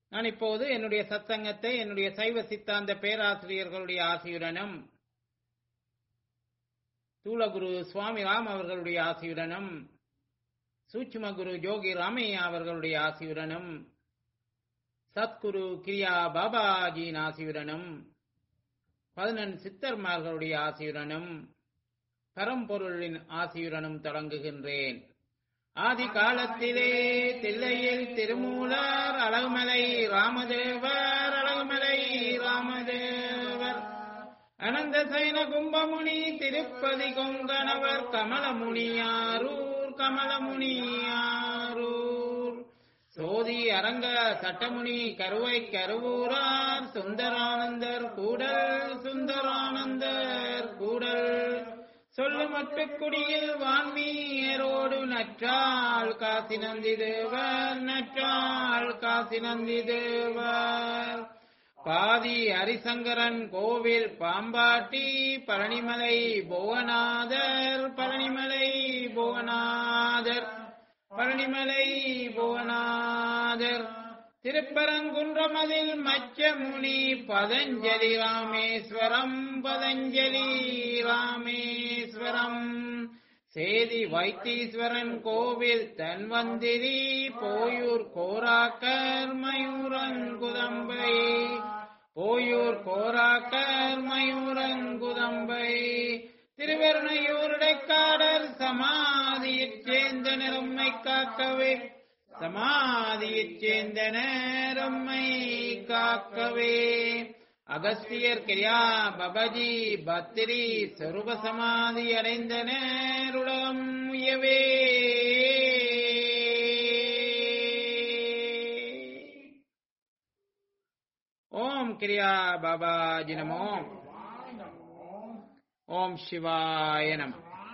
நான் இப்போது என்னுடைய சத்சங்கத்தை என்னுடைய சைவ சித்தாந்த பேராசிரியர்களுடைய ஆசியுடனும் தூளகுரு சுவாமி ராம் அவர்களுடைய ஆசியுடனும் சூட்சும குரு ஜோகி ராமையா அவர்களுடைய ஆசியுடனும் சத்குரு கிரியா பாபாஜியின் ஆசியுடனும் பதினெண் சித்தர்மார்களுடைய ஆசியுடனும் பரம்பொருளின் ஆசியுடனும் தொடங்குகின்றேன் ஆதி காலத்திலே தில்லையில் திருமூலர் அழகுமலை ராமதேவர் அழகுமலை ராமதேவர் அனந்த சைன கும்பமுனி திருப்பதி கொங்கணவர் கமலமுனியாரூர் கமலமுனியாரூர் சோதி அரங்க சட்டமுனி கருவை கருவூரார் சுந்தரானந்தர் கூடல் சுந்தரானந்தர் கூடல் சொல்லு மட்டுக்குடியில் வான்மீரோடு நற்றாள் காசி நந்தி தேவர் நற்றாள் காசி நந்தி தேவர் பாதி ஹரிசங்கரன் கோவில் பாம்பாட்டி பழனிமலை புவனாதர் பழனிமலை புவனாதர் பழனிமலை புவனாதர் திருப்பரங்குன்றமதில் மச்சமுனி பதஞ்சலி ராமேஸ்வரம் பதஞ்சலி ராமேஸ்வரம் சேதி வைத்தீஸ்வரன் கோவில் தன்வந்திரி போயூர் கோராக்கர் மயூரங்குதம்பை போயூர் கோராக்கர் மயூரங்குதம்பை திருவருணையூருடைக்காடல் சமாதியைச் சேர்ந்த நிறம்மை காக்கவே சமாதியைச் சேர்ந்த நேரம்மை காக்கவே அகஸ்தியர் கிரியா பபஜி பத்திரி சொருப சமாதி அடைந்த நேருடம் உயவே ஓம் கிரியா பாபாஜி நமோ ஓம் சிவாய நம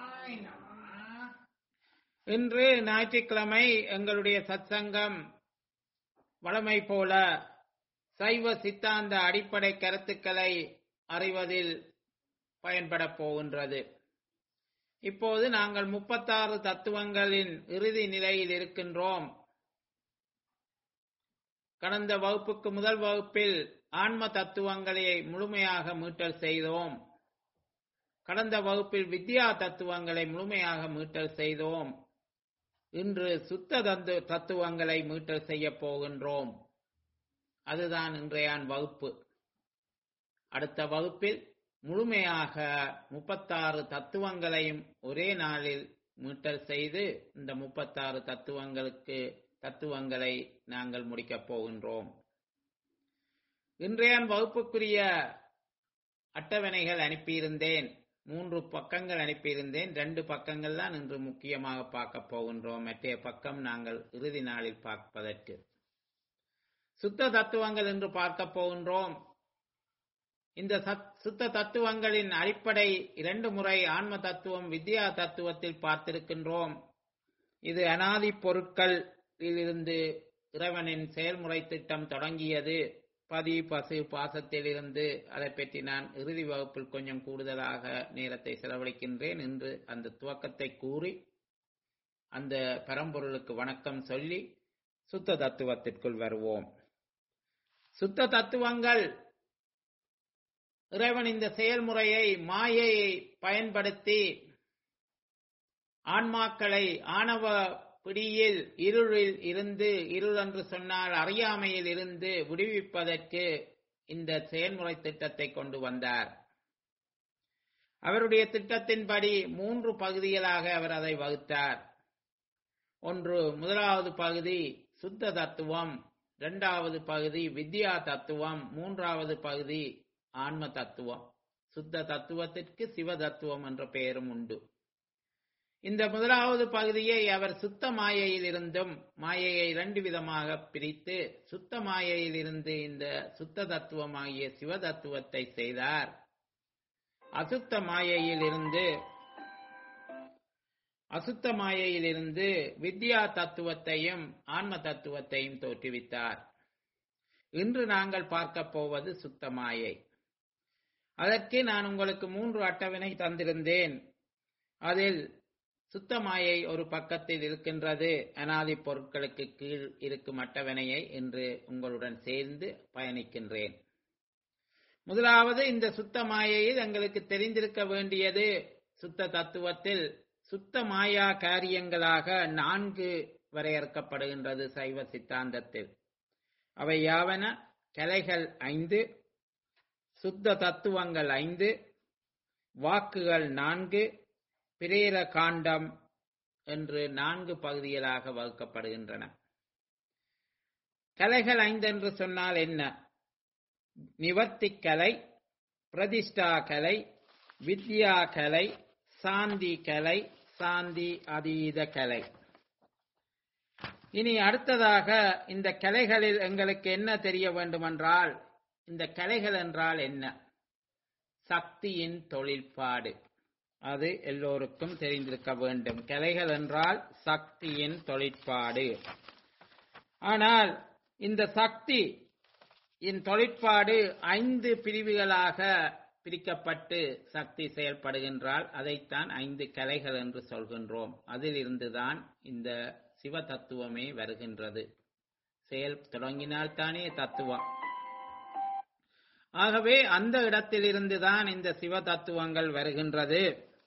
இன்று ஞாயிற்றுக்கிழமை எங்களுடைய சத்சங்கம் வளமை போல சைவ சித்தாந்த அடிப்படை கருத்துக்களை அறிவதில் பயன்பட போகின்றது இப்போது நாங்கள் முப்பத்தாறு தத்துவங்களின் இறுதி நிலையில் இருக்கின்றோம் கடந்த வகுப்புக்கு முதல் வகுப்பில் ஆன்ம தத்துவங்களை முழுமையாக மீட்டல் செய்தோம் கடந்த வகுப்பில் வித்யா தத்துவங்களை முழுமையாக மீட்டல் செய்தோம் இன்று சுத்த தந்து தத்துவங்களை மீட்டல் செய்ய போகின்றோம் அதுதான் இன்றையான் வகுப்பு அடுத்த வகுப்பில் முழுமையாக முப்பத்தாறு தத்துவங்களையும் ஒரே நாளில் மீட்டல் செய்து இந்த முப்பத்தாறு தத்துவங்களுக்கு தத்துவங்களை நாங்கள் முடிக்கப் போகின்றோம் இன்றையான் வகுப்புக்குரிய அட்டவணைகள் அனுப்பியிருந்தேன் மூன்று பக்கங்கள் அனுப்பியிருந்தேன் ரெண்டு பக்கங்கள் தான் இன்று முக்கியமாக பார்க்க போகின்றோம் மற்றைய பக்கம் நாங்கள் இறுதி நாளில் பார்ப்பதற்கு சுத்த தத்துவங்கள் என்று பார்க்க போகின்றோம் இந்த சுத்த தத்துவங்களின் அடிப்படை இரண்டு முறை ஆன்ம தத்துவம் வித்யா தத்துவத்தில் பார்த்திருக்கின்றோம் இது அனாதி பொருட்கள் இருந்து இறைவனின் செயல்முறை திட்டம் தொடங்கியது பதி பசு பாசத்திலிருந்து அதை பற்றி நான் இறுதி வகுப்பில் கொஞ்சம் கூடுதலாக நேரத்தை செலவழிக்கின்றேன் என்று அந்த துவக்கத்தை கூறி அந்த பரம்பொருளுக்கு வணக்கம் சொல்லி சுத்த தத்துவத்திற்குள் வருவோம் சுத்த தத்துவங்கள் இறைவன் இந்த செயல்முறையை மாயையை பயன்படுத்தி ஆன்மாக்களை ஆணவ பிடியில் இருளில் இருந்து இருள் என்று சொன்னால் அறியாமையில் இருந்து விடுவிப்பதற்கு இந்த செயல்முறை திட்டத்தை கொண்டு வந்தார் அவருடைய திட்டத்தின்படி மூன்று பகுதிகளாக அவர் அதை வகுத்தார் ஒன்று முதலாவது பகுதி சுத்த தத்துவம் இரண்டாவது பகுதி வித்யா தத்துவம் மூன்றாவது பகுதி ஆன்ம தத்துவம் சுத்த தத்துவத்திற்கு சிவ தத்துவம் என்ற பெயரும் உண்டு இந்த முதலாவது பகுதியை அவர் சுத்த மாயையில் இருந்தும் மாயையை இரண்டு விதமாக பிரித்து சுத்த மாயையில் இருந்து இந்த சுத்த தத்துவமாகிய சிவ தத்துவத்தை செய்தார் அசுத்த மாயையில் இருந்து அசுத்த மாயையிலிருந்து வித்யா தத்துவத்தையும் ஆன்ம தத்துவத்தையும் தோற்றுவித்தார் இன்று நாங்கள் பார்க்க போவது சுத்த மாயை அதற்கு நான் உங்களுக்கு மூன்று அட்டவணை தந்திருந்தேன் அதில் சுத்த மாயை ஒரு பக்கத்தில் இருக்கின்றது அனாதி பொருட்களுக்கு கீழ் இருக்கும் அட்டவணையை என்று உங்களுடன் சேர்ந்து பயணிக்கின்றேன் முதலாவது இந்த சுத்த மாயையில் எங்களுக்கு தெரிந்திருக்க வேண்டியது சுத்த தத்துவத்தில் சுத்த மாயா காரியங்களாக நான்கு வரையறுக்கப்படுகின்றது சைவ சித்தாந்தத்தில் அவை யாவன கலைகள் ஐந்து சுத்த தத்துவங்கள் ஐந்து வாக்குகள் நான்கு பிரேர காண்டம் என்று நான்கு பகுதிகளாக வகுக்கப்படுகின்றன கலைகள் ஐந்து என்று சொன்னால் என்ன நிவர்த்தி கலை பிரதிஷ்டா கலை வித்யா கலை சாந்தி கலை சாந்தி அதீத கலை இனி அடுத்ததாக இந்த கலைகளில் எங்களுக்கு என்ன தெரிய வேண்டுமென்றால் இந்த கலைகள் என்றால் என்ன சக்தியின் தொழில்பாடு அது எல்லோருக்கும் தெரிந்திருக்க வேண்டும் கலைகள் என்றால் சக்தியின் தொழிற்பாடு ஆனால் இந்த சக்தி இன் தொழிற்பாடு ஐந்து பிரிவுகளாக பிரிக்கப்பட்டு சக்தி செயல்படுகின்றால் அதைத்தான் ஐந்து கலைகள் என்று சொல்கின்றோம் அதிலிருந்துதான் இந்த சிவ தத்துவமே வருகின்றது செயல் தொடங்கினால்தானே தத்துவம் ஆகவே அந்த இடத்திலிருந்துதான் இந்த சிவ தத்துவங்கள் வருகின்றது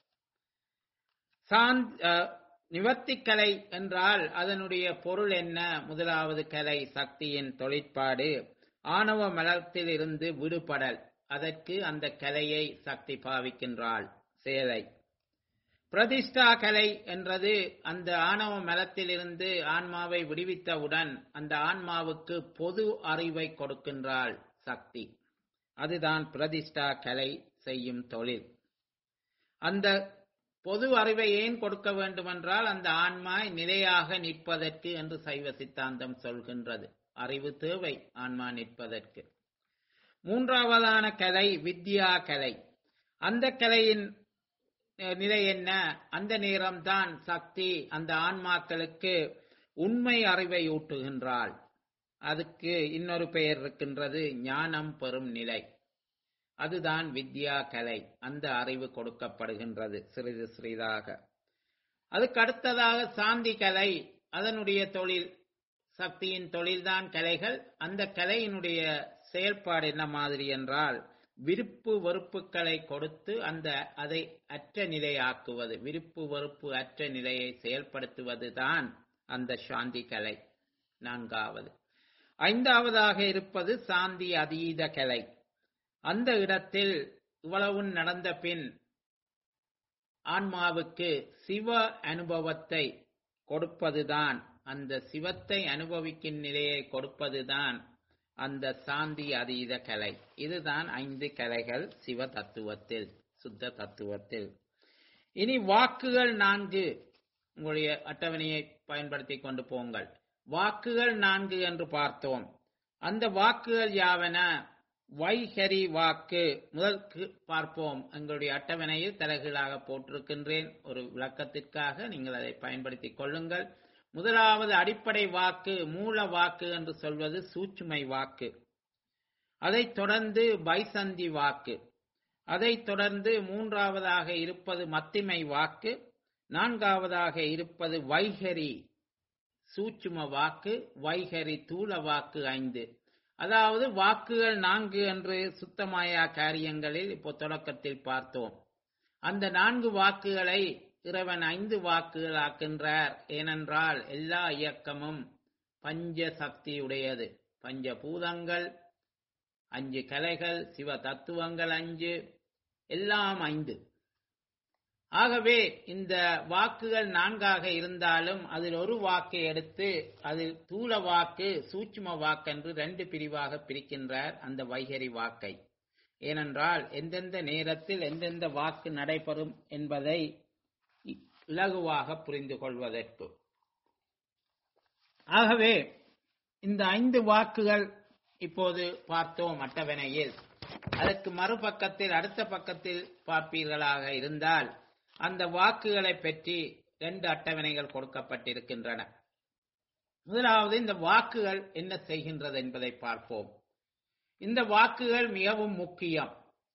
நிவர்த்தி கலை என்றால் அதனுடைய பொருள் என்ன முதலாவது கலை சக்தியின் தொழிற்பாடு ஆணவ மலத்தில் இருந்து விடுபடல் அதற்கு அந்த கலையை சக்தி பாவிக்கின்றாள் செயலை பிரதிஷ்டா கலை என்றது அந்த ஆணவ மலத்திலிருந்து ஆன்மாவை விடுவித்தவுடன் அந்த ஆன்மாவுக்கு பொது அறிவை கொடுக்கின்றாள் சக்தி அதுதான் பிரதிஷ்டா கலை செய்யும் தொழில் அந்த பொது அறிவை ஏன் கொடுக்க வேண்டுமென்றால் அந்த ஆன்மா நிலையாக நிற்பதற்கு என்று சைவ சித்தாந்தம் சொல்கின்றது அறிவு தேவை ஆன்மா நிற்பதற்கு மூன்றாவதான கலை வித்யா கலை அந்த கலையின் நிலை என்ன அந்த நேரம்தான் சக்தி அந்த ஆன்மாக்களுக்கு உண்மை அறிவை ஊட்டுகின்றாள் அதுக்கு இன்னொரு பெயர் இருக்கின்றது ஞானம் பெறும் நிலை அதுதான் வித்யா கலை அந்த அறிவு கொடுக்கப்படுகின்றது சிறிது சிறிதாக அதுக்கு அடுத்ததாக சாந்தி கலை அதனுடைய தொழில் சக்தியின் தொழில்தான் கலைகள் அந்த கலையினுடைய செயல்பாடு என்ன மாதிரி என்றால் விருப்பு வெறுப்புகளை கொடுத்து அந்த அதை அற்ற நிலையாக்குவது விருப்பு வெறுப்பு அற்ற நிலையை செயல்படுத்துவது தான் அந்த சாந்தி கலை நான்காவது ஐந்தாவதாக இருப்பது சாந்தி அதீத கலை அந்த இடத்தில் இவ்வளவு நடந்த பின் ஆன்மாவுக்கு சிவ அனுபவத்தை கொடுப்பதுதான் அந்த சிவத்தை அனுபவிக்கும் நிலையை கொடுப்பதுதான் அந்த சாந்தி அதீத கலை இதுதான் ஐந்து கலைகள் சிவ தத்துவத்தில் சுத்த தத்துவத்தில் இனி வாக்குகள் நான்கு உங்களுடைய அட்டவணையை பயன்படுத்தி கொண்டு போங்கள் வாக்குகள் நான்கு என்று பார்த்தோம் அந்த வாக்குகள் யாவன வைகரி வாக்கு முதல் பார்ப்போம் எங்களுடைய அட்டவணையில் தலைகீழாக போட்டிருக்கின்றேன் ஒரு விளக்கத்திற்காக நீங்கள் அதை பயன்படுத்திக் கொள்ளுங்கள் முதலாவது அடிப்படை வாக்கு மூல வாக்கு என்று சொல்வது சூட்சுமை வாக்கு அதைத் தொடர்ந்து பைசந்தி வாக்கு அதைத் தொடர்ந்து மூன்றாவதாக இருப்பது மத்திமை வாக்கு நான்காவதாக இருப்பது வைகரி சூட்சும வாக்கு வைகரி தூள வாக்கு ஐந்து அதாவது வாக்குகள் நான்கு என்று சுத்தமாயா காரியங்களில் இப்போ தொடக்கத்தில் பார்த்தோம் அந்த நான்கு வாக்குகளை இறைவன் ஐந்து வாக்குகள் ஆக்கின்றார் ஏனென்றால் எல்லா இயக்கமும் பஞ்ச சக்தியுடையது பஞ்ச பூதங்கள் அஞ்சு கலைகள் சிவ தத்துவங்கள் அஞ்சு எல்லாம் ஐந்து ஆகவே இந்த வாக்குகள் நான்காக இருந்தாலும் அதில் ஒரு வாக்கை எடுத்து அதில் தூள வாக்கு சூட்சும வாக்கென்று ரெண்டு பிரிவாக பிரிக்கின்றார் அந்த வைகரி வாக்கை ஏனென்றால் எந்தெந்த நேரத்தில் எந்தெந்த வாக்கு நடைபெறும் என்பதை இலகுவாக புரிந்து கொள்வதற்கு ஆகவே இந்த ஐந்து வாக்குகள் இப்போது பார்த்தோம் அட்டவணையில் அதற்கு மறுபக்கத்தில் அடுத்த பக்கத்தில் பார்ப்பீர்களாக இருந்தால் அந்த வாக்குகளை பற்றி ரெண்டு அட்டவணைகள் கொடுக்கப்பட்டிருக்கின்றன முதலாவது இந்த வாக்குகள் என்ன செய்கின்றது என்பதை பார்ப்போம் இந்த வாக்குகள் மிகவும் முக்கியம்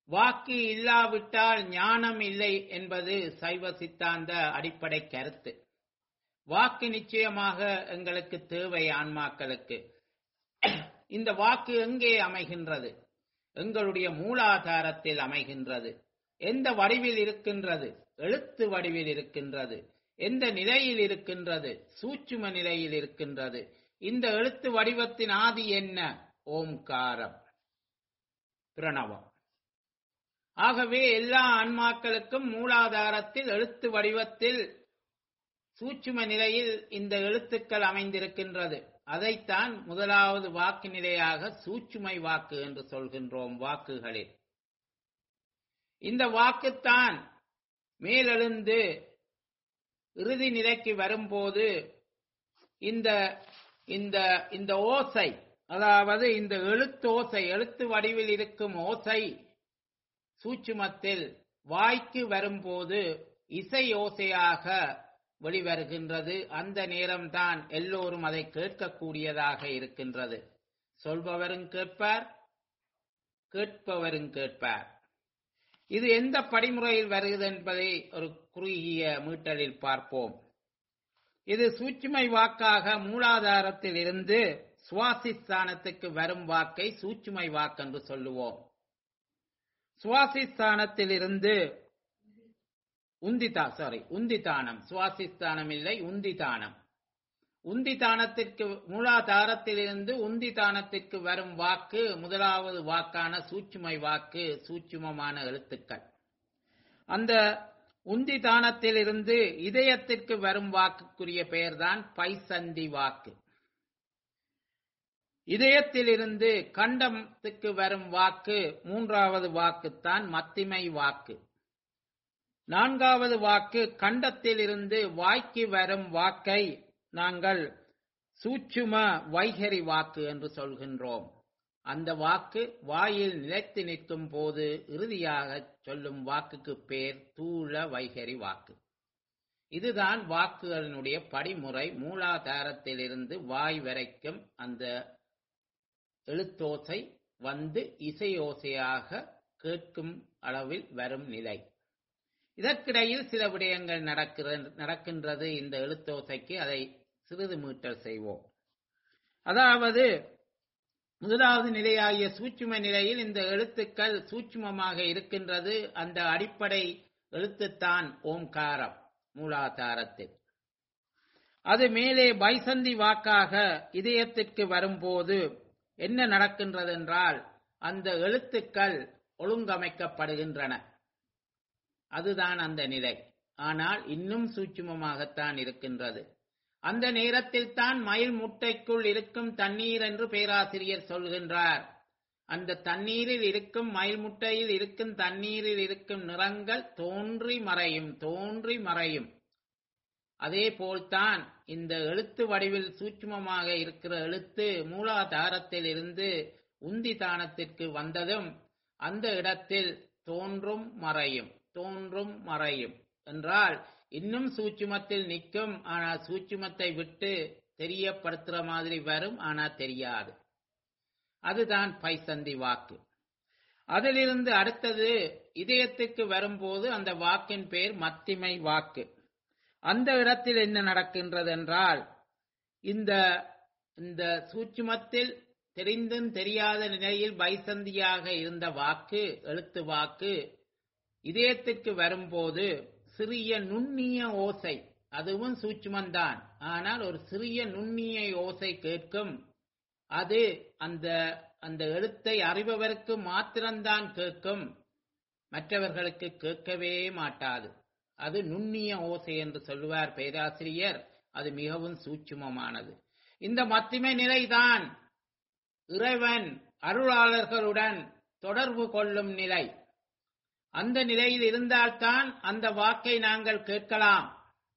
வாக்கு இல்லாவிட்டால் ஞானம் இல்லை என்பது சைவ சித்தாந்த அடிப்படை கருத்து வாக்கு நிச்சயமாக எங்களுக்கு தேவை ஆன்மாக்களுக்கு இந்த வாக்கு எங்கே அமைகின்றது எங்களுடைய மூலாதாரத்தில் அமைகின்றது எந்த வடிவில் இருக்கின்றது எழுத்து வடிவில் இருக்கின்றது எந்த நிலையில் இருக்கின்றது சூட்சும நிலையில் இருக்கின்றது இந்த எழுத்து வடிவத்தின் ஆதி என்ன ஓம்காரம் பிரணவம் ஆகவே எல்லா ஆன்மாக்களுக்கும் மூலாதாரத்தில் எழுத்து வடிவத்தில் சூட்சும நிலையில் இந்த எழுத்துக்கள் அமைந்திருக்கின்றது அதைத்தான் முதலாவது வாக்கு நிலையாக சூட்சுமை வாக்கு என்று சொல்கின்றோம் வாக்குகளில் இந்த வாக்குத்தான் மேலெழுந்து இறுதி நிலைக்கு வரும்போது இந்த இந்த இந்த ஓசை அதாவது இந்த எழுத்தோசை எழுத்து வடிவில் இருக்கும் ஓசை சூட்சுமத்தில் வாய்க்கு வரும்போது இசை ஓசையாக வெளிவருகின்றது அந்த நேரம்தான் எல்லோரும் அதை கேட்கக்கூடியதாக இருக்கின்றது சொல்பவரும் கேட்பார் கேட்பவரும் கேட்பார் இது எந்த படிமுறையில் வருகிறது என்பதை ஒரு குறுகிய மீட்டலில் பார்ப்போம் இது சூட்சுமை வாக்காக மூலாதாரத்தில் இருந்து சுவாசிஸ்தானத்துக்கு வரும் வாக்கை சூட்சுமை வாக்கு என்று சொல்லுவோம் சுவாசிஸ்தானத்தில் இருந்து உந்திதா சாரி உந்திதானம் சுவாசிஸ்தானம் இல்லை உந்திதானம் உந்திதானத்திற்கு மூலாதாரத்திலிருந்து உந்திதானத்திற்கு வரும் வாக்கு முதலாவது வாக்கான சூட்சுமை வாக்கு சூட்சுமமான எழுத்துக்கள் அந்த உந்திதானத்திலிருந்து இதயத்திற்கு வரும் வாக்குக்குரிய பெயர்தான் பைசந்தி வாக்கு இதயத்திலிருந்து கண்டத்துக்கு வரும் வாக்கு மூன்றாவது வாக்குத்தான் மத்திமை வாக்கு நான்காவது வாக்கு கண்டத்திலிருந்து வாய்க்கு வரும் வாக்கை நாங்கள் சூட்சும வைகரி வாக்கு என்று சொல்கின்றோம் அந்த வாக்கு வாயில் நிலைத்து நிற்கும் போது இறுதியாக சொல்லும் வாக்குக்கு பேர் தூள வைகரி வாக்கு இதுதான் வாக்குகளினுடைய படிமுறை மூலாதாரத்திலிருந்து வாய் வரைக்கும் அந்த எழுத்தோசை வந்து இசையோசையாக கேட்கும் அளவில் வரும் நிலை இதற்கிடையில் சில விடயங்கள் நடக்கிற நடக்கின்றது இந்த எழுத்தோசைக்கு அதை சிறிது மீட்டல் செய்வோம் அதாவது முதலாவது நிலையாகிய சூட்சும நிலையில் இந்த எழுத்துக்கள் சூட்சுமமாக இருக்கின்றது அந்த அடிப்படை எழுத்துத்தான் ஓம்காரம் மூலாதாரத்தில் அது மேலே பைசந்தி வாக்காக இதயத்திற்கு வரும்போது என்ன நடக்கின்றது என்றால் அந்த எழுத்துக்கள் ஒழுங்கமைக்கப்படுகின்றன அதுதான் அந்த நிலை ஆனால் இன்னும் சூட்சுமமாகத்தான் இருக்கின்றது அந்த நேரத்தில் தான் மயில் முட்டைக்குள் இருக்கும் தண்ணீர் என்று பேராசிரியர் சொல்கின்றார் அந்த தண்ணீரில் இருக்கும் மயில் முட்டையில் இருக்கும் தண்ணீரில் இருக்கும் நிறங்கள் தோன்றி மறையும் தோன்றி மறையும் அதே போல்தான் இந்த எழுத்து வடிவில் சூட்சுமமாக இருக்கிற எழுத்து மூலாதாரத்தில் இருந்து உந்தி தானத்திற்கு வந்ததும் அந்த இடத்தில் தோன்றும் மறையும் தோன்றும் மறையும் என்றால் இன்னும் சூட்சுமத்தில் நிற்கும் ஆனால் சூட்சுமத்தை விட்டு தெரியப்படுத்துற மாதிரி வரும் ஆனா தெரியாது அதுதான் பைசந்தி வாக்கு அதிலிருந்து அடுத்தது இதயத்துக்கு வரும்போது அந்த வாக்கின் பேர் மத்திமை வாக்கு அந்த இடத்தில் என்ன நடக்கின்றது என்றால் இந்த இந்த சூட்சுமத்தில் தெரிந்தும் தெரியாத நிலையில் பைசந்தியாக இருந்த வாக்கு எழுத்து வாக்கு இதயத்திற்கு வரும்போது சிறிய நுண்ணிய ஓசை அதுவும் சூட்சுமந்தான் ஆனால் ஒரு சிறிய நுண்ணிய ஓசை கேட்கும் அது அந்த அந்த எழுத்தை அறிபவருக்கு மாத்திரம்தான் கேட்கும் மற்றவர்களுக்கு கேட்கவே மாட்டாது அது நுண்ணிய ஓசை என்று சொல்லுவார் பேராசிரியர் அது மிகவும் சூட்சுமமானது இந்த மத்திமை நிலைதான் இறைவன் அருளாளர்களுடன் தொடர்பு கொள்ளும் நிலை அந்த நிலையில் இருந்தால்தான் அந்த வாக்கை நாங்கள் கேட்கலாம்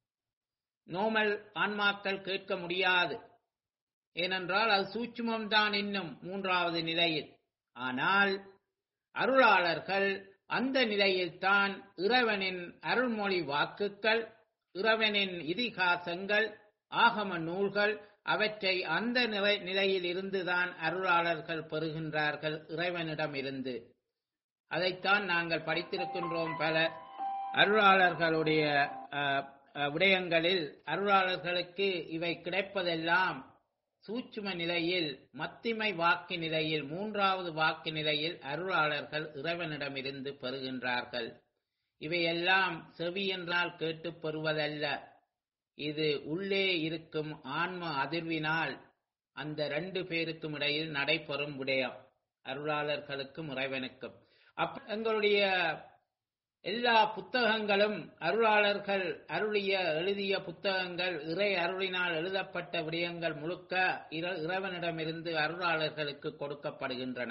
நோமல் ஆன்மாக்கள் கேட்க முடியாது ஏனென்றால் அது சூட்சுமம்தான் இன்னும் மூன்றாவது நிலையில் ஆனால் அருளாளர்கள் அந்த நிலையில்தான் இறைவனின் அருள்மொழி வாக்குகள் இறைவனின் இதிகாசங்கள் ஆகம நூல்கள் அவற்றை அந்த நிலை நிலையில் இருந்துதான் அருளாளர்கள் பெறுகின்றார்கள் இறைவனிடம் இருந்து அதைத்தான் நாங்கள் படித்திருக்கின்றோம் பல அருளாளர்களுடைய அஹ், அஹ், விடயங்களில் அருளாளர்களுக்கு இவை கிடைப்பதெல்லாம் சூட்சும நிலையில் மத்திமை வாக்கு நிலையில் மூன்றாவது வாக்கு நிலையில் அருளாளர்கள் இறைவனிடமிருந்து பெறுகின்றார்கள் இவையெல்லாம் செவி என்றால் கேட்டுப் பெறுவதல்ல இது உள்ளே இருக்கும் ஆன்ம அதிர்வினால் அந்த ரெண்டு பேருக்கும் இடையில் நடைபெறும் விடயம் அருளாளர்களுக்கும் இறைவனுக்கும் அப்ப எங்களுடைய எல்லா புத்தகங்களும் அருளாளர்கள் அருளிய எழுதிய புத்தகங்கள் இறை அருளினால் எழுதப்பட்ட விடயங்கள் முழுக்க இற- இறைவனிடமிருந்து அருளாளர்களுக்கு கொடுக்கப்படுகின்றன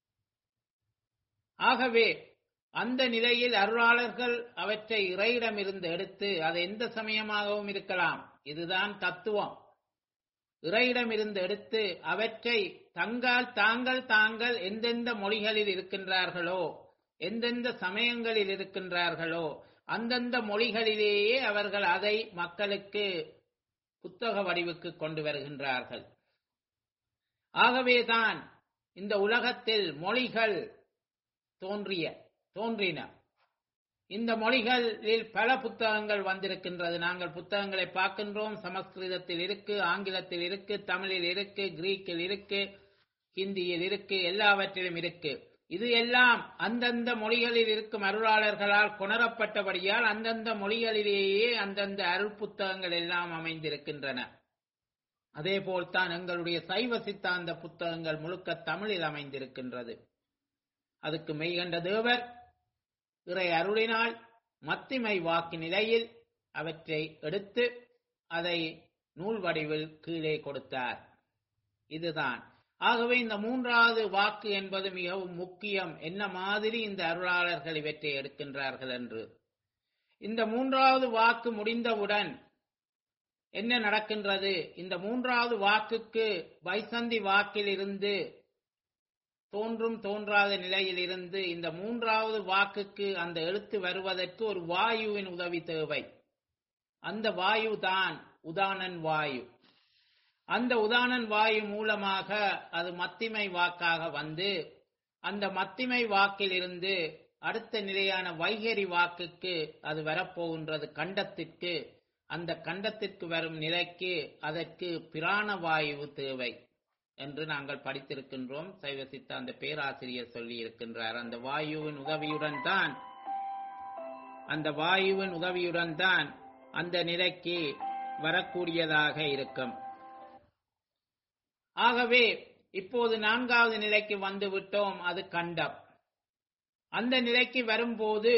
ஆகவே அந்த நிலையில் அருளாளர்கள் அவற்றை இறையிடமிருந்து எடுத்து அது எந்த சமயமாகவும் இருக்கலாம் இதுதான் தத்துவம் இறையிடமிருந்து எடுத்து அவற்றை தங்கால் தாங்கள் தாங்கள் எந்தெந்த மொழிகளில் இருக்கின்றார்களோ எந்தெந்த சமயங்களில் இருக்கின்றார்களோ அந்தந்த மொழிகளிலேயே அவர்கள் அதை மக்களுக்கு புத்தக வடிவுக்கு கொண்டு வருகின்றார்கள் ஆகவேதான் இந்த உலகத்தில் மொழிகள் தோன்றிய தோன்றின இந்த மொழிகளில் பல புத்தகங்கள் வந்திருக்கின்றது நாங்கள் புத்தகங்களை பார்க்கின்றோம் சமஸ்கிருதத்தில் இருக்கு ஆங்கிலத்தில் இருக்கு தமிழில் இருக்கு கிரீக்கில் இருக்கு ஹிந்தியில் இருக்கு எல்லாவற்றிலும் இருக்கு இது எல்லாம் அந்தந்த மொழிகளில் இருக்கும் அருளாளர்களால் கொணரப்பட்டபடியால் அந்தந்த மொழிகளிலேயே அந்தந்த அருள் புத்தகங்கள் எல்லாம் அமைந்திருக்கின்றன அதேபோல்தான் எங்களுடைய சைவ சித்தாந்த புத்தகங்கள் முழுக்க தமிழில் அமைந்திருக்கின்றது அதுக்கு மெய்கண்ட தேவர் இறை அருளினால் மத்திமை வாக்கு நிலையில் அவற்றை எடுத்து அதை நூல் வடிவில் கீழே கொடுத்தார் இதுதான் ஆகவே இந்த மூன்றாவது வாக்கு என்பது மிகவும் முக்கியம் என்ன மாதிரி இந்த அருளாளர்கள் இவற்றை எடுக்கின்றார்கள் என்று இந்த மூன்றாவது வாக்கு முடிந்தவுடன் என்ன நடக்கின்றது இந்த மூன்றாவது வாக்குக்கு வைசந்தி வாக்கில் இருந்து தோன்றும் தோன்றாத நிலையில் இருந்து இந்த மூன்றாவது வாக்குக்கு அந்த எழுத்து வருவதற்கு ஒரு வாயுவின் உதவி தேவை அந்த வாயு தான் உதானன் வாயு அந்த உதானன் வாயு மூலமாக அது மத்திமை வாக்காக வந்து அந்த மத்திமை வாக்கிலிருந்து அடுத்த நிலையான வைகரி வாக்குக்கு அது வரப்போகின்றது கண்டத்திற்கு அந்த கண்டத்திற்கு வரும் நிலைக்கு அதற்கு பிராண வாயு தேவை என்று நாங்கள் படித்திருக்கின்றோம் சைவ சித்தாந்த பேராசிரியர் சொல்லி இருக்கின்றார் அந்த வாயுவின் உதவியுடன் தான் அந்த வாயுவின் உதவியுடன் தான் அந்த நிலைக்கு வரக்கூடியதாக இருக்கும் ஆகவே இப்போது நான்காவது நிலைக்கு வந்து விட்டோம் அது கண்டம் அந்த நிலைக்கு வரும்போது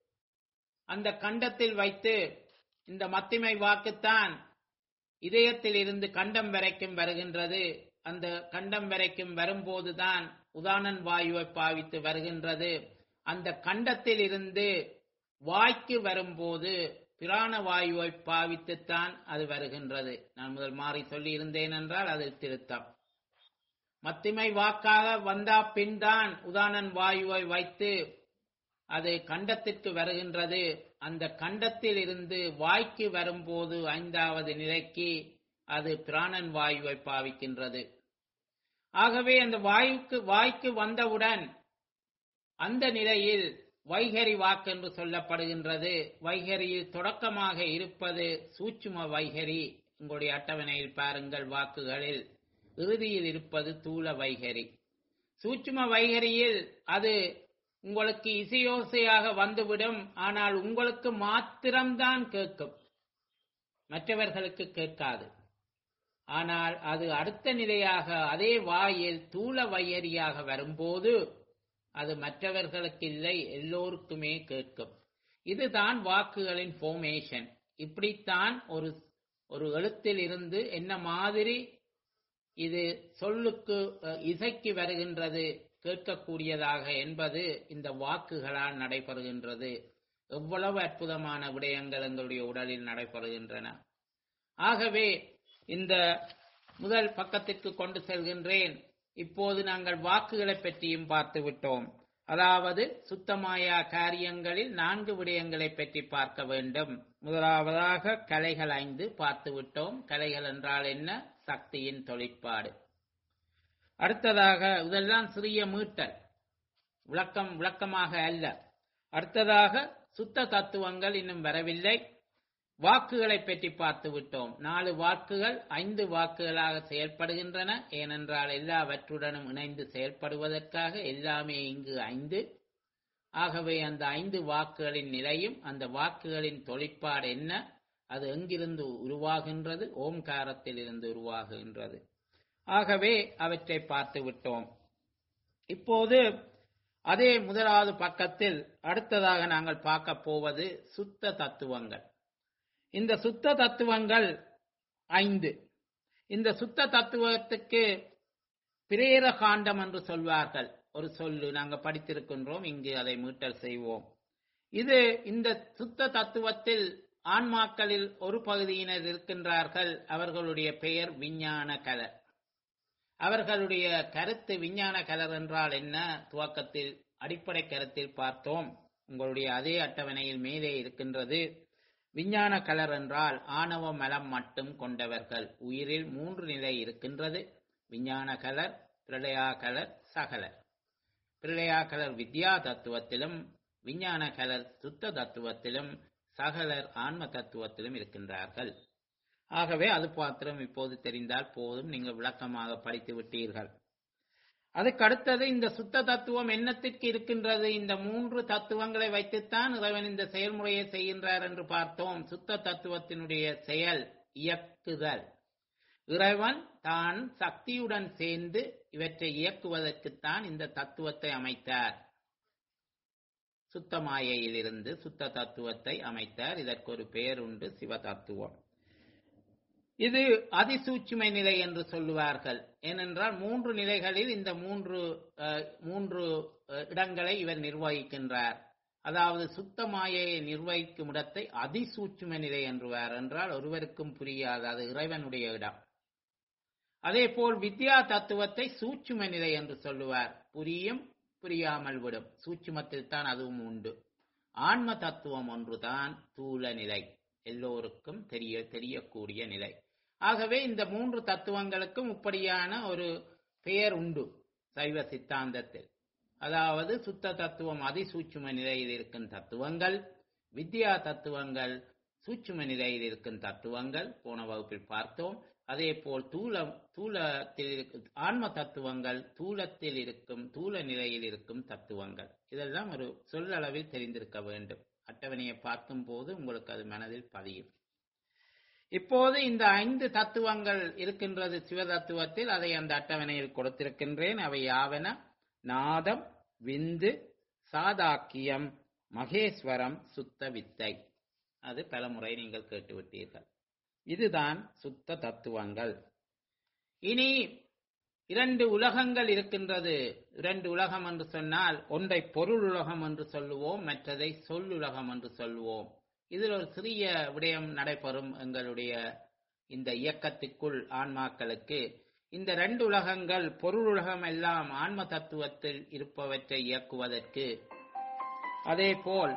அந்த கண்டத்தில் வைத்து இந்த மத்திமை வாக்குத்தான் இதயத்தில் இருந்து கண்டம் வரைக்கும் வருகின்றது அந்த கண்டம் வரைக்கும் வரும்போதுதான் உதானன் வாயுவை பாவித்து வருகின்றது அந்த கண்டத்தில் இருந்து வாய்க்கு வரும்போது பிராண வாயுவை பாவித்துத்தான் அது வருகின்றது நான் முதல் மாறி சொல்லி இருந்தேன் என்றால் அது திருத்தம் மத்திமை வாக்காக வந்தா பின் தான் உதானன் வாயுவை வைத்து அது கண்டத்திற்கு வருகின்றது அந்த கண்டத்தில் இருந்து வாய்க்கு வரும்போது ஐந்தாவது நிலைக்கு அது பிராணன் வாயுவை பாவிக்கின்றது ஆகவே அந்த வாயுக்கு வாய்க்கு வந்தவுடன் அந்த நிலையில் வைகரி வாக்கு என்று சொல்லப்படுகின்றது வைகரியில் தொடக்கமாக இருப்பது சூட்சும வைகரி உங்களுடைய அட்டவணையில் பாருங்கள் வாக்குகளில் இறுதியில் இருப்பது தூல வைகரி சூட்சும வைகரியில் அது உங்களுக்கு இசையோசையாக வந்துவிடும் ஆனால் உங்களுக்கு மாத்திரம்தான் கேட்கும் மற்றவர்களுக்கு கேட்காது ஆனால் அது அடுத்த நிலையாக அதே வாயில் தூள வையரியாக வரும்போது அது மற்றவர்களுக்கு இல்லை எல்லோருக்குமே கேட்கும் இதுதான் வாக்குகளின் ஃபோமேஷன் இப்படித்தான் ஒரு ஒரு எழுத்தில் இருந்து என்ன மாதிரி இது சொல்லுக்கு அஹ், இசைக்கு வருகின்றது கேட்கக்கூடியதாக என்பது இந்த வாக்குகளால் நடைபெறுகின்றது எவ்வளவு அற்புதமான விடயங்கள் எங்களுடைய உடலில் நடைபெறுகின்றன ஆகவே இந்த முதல் பக்கத்திற்கு கொண்டு செல்கின்றேன் இப்போது நாங்கள் வாக்குகளை பற்றியும் பார்த்து விட்டோம் அதாவது சுத்தமாயா காரியங்களில் நான்கு விடயங்களை பற்றி பார்க்க வேண்டும் முதலாவதாக கலைகள் ஐந்து பார்த்து விட்டோம் கலைகள் என்றால் என்ன சக்தியின் தொழிற்பாடு அடுத்ததாக இதெல்லாம் சிறிய மீட்டல் விளக்கம் விளக்கமாக அல்ல அடுத்ததாக சுத்த தத்துவங்கள் இன்னும் வரவில்லை வாக்குகளை பற்றி பார்த்து விட்டோம் நாலு வாக்குகள் ஐந்து வாக்குகளாக செயல்படுகின்றன ஏனென்றால் எல்லாவற்றுடனும் இணைந்து செயல்படுவதற்காக எல்லாமே இங்கு ஐந்து ஆகவே அந்த ஐந்து வாக்குகளின் நிலையும் அந்த வாக்குகளின் தொழிற்பாடு என்ன அது எங்கிருந்து உருவாகின்றது ஓம்காரத்தில் இருந்து உருவாகுகின்றது ஆகவே அவற்றை பார்த்து விட்டோம் இப்போது அதே முதலாவது பக்கத்தில் அடுத்ததாக நாங்கள் பார்க்க போவது சுத்த தத்துவங்கள் இந்த சுத்த தத்துவங்கள் ஐந்து இந்த சுத்த தத்துவத்துக்கு பிரேர காண்டம் என்று சொல்வார்கள் ஒரு சொல்லு நாங்கள் படித்திருக்கின்றோம் இங்கு அதை மீட்டல் செய்வோம் இது இந்த சுத்த தத்துவத்தில் ஆன்மாக்களில் ஒரு பகுதியினர் இருக்கின்றார்கள் அவர்களுடைய பெயர் விஞ்ஞான கலர் அவர்களுடைய கருத்து விஞ்ஞான கலர் என்றால் என்ன துவக்கத்தில் அடிப்படை கருத்தில் பார்த்தோம் உங்களுடைய அதே அட்டவணையில் மேலே இருக்கின்றது விஞ்ஞான கலர் என்றால் ஆணவ மலம் மட்டும் கொண்டவர்கள் உயிரில் மூன்று நிலை இருக்கின்றது விஞ்ஞான கலர் பிரளயா கலர் சகலர் பிரளயா கலர் வித்யா தத்துவத்திலும் விஞ்ஞான கலர் சுத்த தத்துவத்திலும் சகலர் ஆன்ம தத்துவத்திலும் இருக்கின்றார்கள் ஆகவே அது பாத்திரம் இப்போது தெரிந்தால் போதும் நீங்கள் விளக்கமாக படித்து விட்டீர்கள் அதுக்கு அடுத்தது இந்த சுத்த தத்துவம் என்னத்திற்கு இருக்கின்றது இந்த மூன்று தத்துவங்களை வைத்துத்தான் இறைவன் இந்த செயல்முறையை செய்கின்றார் என்று பார்த்தோம் சுத்த தத்துவத்தினுடைய செயல் இயக்குதல் இறைவன் தான் சக்தியுடன் சேர்ந்து இவற்றை இயக்குவதற்குத்தான் இந்த தத்துவத்தை அமைத்தார் சுத்தமாயையிலிருந்து சுத்த தத்துவத்தை அமைத்தார் இதற்கு ஒரு பெயர் உண்டு சிவ தத்துவம் இது அதிசூட்சுமை நிலை என்று சொல்லுவார்கள் ஏனென்றால் மூன்று நிலைகளில் இந்த மூன்று அஹ், மூன்று அஹ், இடங்களை இவர் நிர்வகிக்கின்றார் அதாவது சுத்தமாயையை நிர்வகிக்கும் இடத்தை அதிசூட்சும நிலை என்றுவார் என்றால் ஒருவருக்கும் புரியாது அது இறைவனுடைய இடம் அதே போல் வித்யா தத்துவத்தை சூட்சும நிலை என்று சொல்லுவார் புரியும் புரியாமல் விடும் சூட்சுமத்தில் தான் அதுவும் உண்டு ஆன்ம தத்துவம் ஒன்றுதான் தூல நிலை எல்லோருக்கும் தெரிய தெரியக்கூடிய நிலை ஆகவே இந்த மூன்று தத்துவங்களுக்கும் இப்படியான ஒரு பெயர் உண்டு சைவ சித்தாந்தத்தில் அதாவது சுத்த தத்துவம் அதிசூட்சும நிலையில் இருக்கும் தத்துவங்கள் வித்யா தத்துவங்கள் சூட்சும நிலையில் இருக்கும் தத்துவங்கள் போன வகுப்பில் பார்த்தோம் அதே போல் தூல தூலத்தில் இருக்கு- ஆன்ம தத்துவங்கள் தூலத்தில் இருக்கும் தூல நிலையில் இருக்கும் தத்துவங்கள் இதெல்லாம் ஒரு சொல்லளவில் தெரிந்திருக்க வேண்டும் அட்டவணையை பார்க்கும் போது உங்களுக்கு அது மனதில் பதியும் இப்போது இந்த ஐந்து தத்துவங்கள் இருக்கின்றது சிவ தத்துவத்தில் அதை அந்த அட்டவணையில் கொடுத்திருக்கின்றேன் அவை யாவன நாதம் விந்து சாதாக்கியம் மகேஸ்வரம் சுத்த வித்தை அது பலமுறை நீங்கள் கேட்டுவிட்டீர்கள் இதுதான் சுத்த தத்துவங்கள் இனி இரண்டு உலகங்கள் இருக்கின்றது இரண்டு உலகம் என்று சொன்னால் ஒன்றை பொருள் உலகம் என்று சொல்லுவோம் மற்றதை சொல்லுலகம் என்று சொல்லுவோம் இதில் ஒரு சிறிய விடயம் நடைபெறும் எங்களுடைய இந்த இயக்கத்திற்குள் ஆன்மாக்களுக்கு இந்த ரெண்டு உலகங்கள் பொருள் உலகம் எல்லாம் ஆன்ம தத்துவத்தில் இருப்பவற்றை இயக்குவதற்கு அதே போல்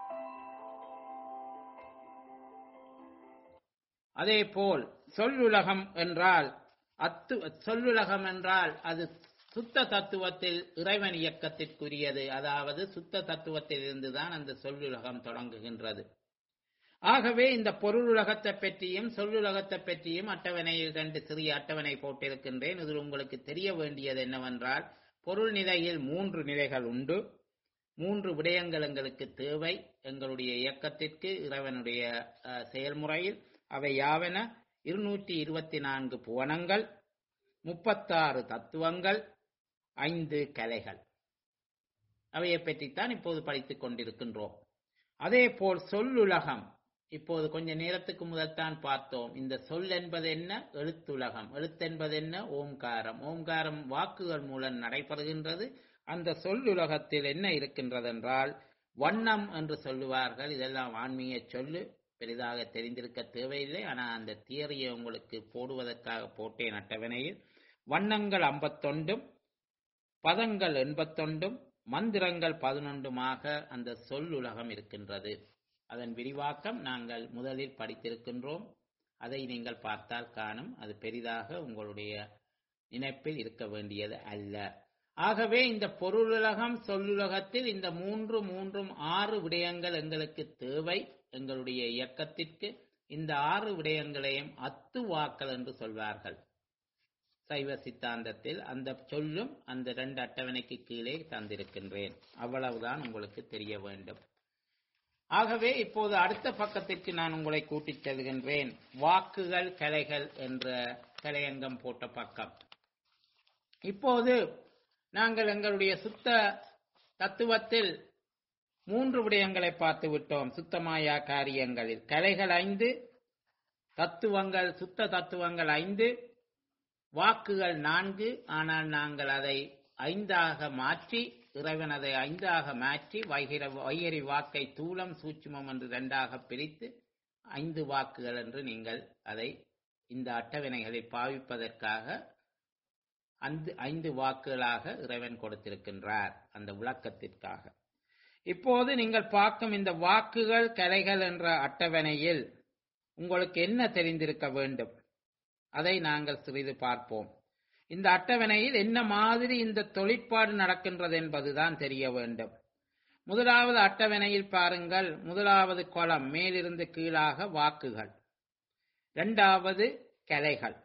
அதே போல் சொல்லுலகம் என்றால் அத்து சொல்லுலகம் என்றால் அது சுத்த தத்துவத்தில் இறைவன் இயக்கத்திற்குரியது அதாவது சுத்த தத்துவத்தில் இருந்துதான் அந்த சொல்லுலகம் தொடங்குகின்றது ஆகவே இந்த பொருள் உலகத்தை பற்றியும் சொல்லுலகத்தை பற்றியும் அட்டவணையில் ரெண்டு சிறிய அட்டவணை போட்டிருக்கின்றேன் இதில் உங்களுக்கு தெரிய வேண்டியது என்னவென்றால் பொருள் நிலையில் மூன்று நிலைகள் உண்டு மூன்று விடயங்கள் எங்களுக்கு தேவை எங்களுடைய இயக்கத்திற்கு இறைவனுடைய அஹ், செயல்முறையில் அவை யாவன இருநூற்றி இருபத்தி நான்கு புவனங்கள் முப்பத்தாறு தத்துவங்கள் ஐந்து கலைகள் அவையை பற்றித்தான் இப்போது படித்துக் கொண்டிருக்கின்றோம் அதே போல் சொல்லுலகம் இப்போது கொஞ்ச நேரத்துக்கு முதல்தான் பார்த்தோம் இந்த சொல் என்பது என்ன எழுத்துலகம் எழுத்தென்பது என்ன ஓம்காரம் ஓம்காரம் வாக்குகள் மூலம் நடைபெறுகின்றது அந்த சொல்லுலகத்தில் என்ன இருக்கின்றது என்றால் வண்ணம் என்று சொல்லுவார்கள் இதெல்லாம் ஆன்மீக சொல்லு பெரிதாக தெரிந்திருக்க தேவையில்லை ஆனால் அந்த தியரியை உங்களுக்கு போடுவதற்காக போட்டேன் அட்டவணையில் வண்ணங்கள் ஐம்பத்தொண்டும் பதங்கள் எண்பத்தொண்டும் மந்திரங்கள் பதினொன்றுமாக அந்த சொல்லுலகம் இருக்கின்றது அதன் விரிவாக்கம் நாங்கள் முதலில் படித்திருக்கின்றோம் அதை நீங்கள் பார்த்தால் காணும் அது பெரிதாக உங்களுடைய நினைப்பில் இருக்க வேண்டியது அல்ல ஆகவே இந்த பொருளுலகம் சொல்லுலகத்தில் இந்த மூன்று மூன்றும் ஆறு விடயங்கள் எங்களுக்கு தேவை எங்களுடைய இயக்கத்திற்கு இந்த ஆறு விடயங்களையும் அத்துவாக்கல் என்று சொல்வார்கள் சைவ சித்தாந்தத்தில் அந்த சொல்லும் அந்த ரெண்டு அட்டவணைக்கு கீழே தந்திருக்கின்றேன் அவ்வளவுதான் உங்களுக்கு தெரிய வேண்டும் ஆகவே இப்போது அடுத்த பக்கத்திற்கு நான் உங்களை கூட்டிச் செல்கின்றேன் வாக்குகள் கலைகள் என்ற கலையங்கம் போட்ட பக்கம் இப்போது நாங்கள் எங்களுடைய சுத்த தத்துவத்தில் மூன்று விடயங்களை பார்த்து விட்டோம் சுத்தமாயா காரியங்களில் கலைகள் ஐந்து தத்துவங்கள் சுத்த தத்துவங்கள் ஐந்து வாக்குகள் நான்கு ஆனால் நாங்கள் அதை ஐந்தாக மாற்றி இறைவன் அதை ஐந்தாக மாற்றி வைகிற வைகரி வாக்கை தூலம் சூட்சுமம் என்று இரண்டாக பிரித்து ஐந்து வாக்குகள் என்று நீங்கள் அதை இந்த அட்டவணைகளில் பாவிப்பதற்காக அந்த ஐந்து வாக்குகளாக இறைவன் கொடுத்திருக்கின்றார் அந்த விளக்கத்திற்காக இப்போது நீங்கள் பார்க்கும் இந்த வாக்குகள் கலைகள் என்ற அட்டவணையில் உங்களுக்கு என்ன தெரிந்திருக்க வேண்டும் அதை நாங்கள் சிறிது பார்ப்போம் இந்த அட்டவணையில் என்ன மாதிரி இந்த தொழிற்பாடு நடக்கின்றது என்பதுதான் தெரிய வேண்டும் முதலாவது அட்டவணையில் பாருங்கள் முதலாவது குளம் மேலிருந்து கீழாக வாக்குகள் இரண்டாவது கலைகள்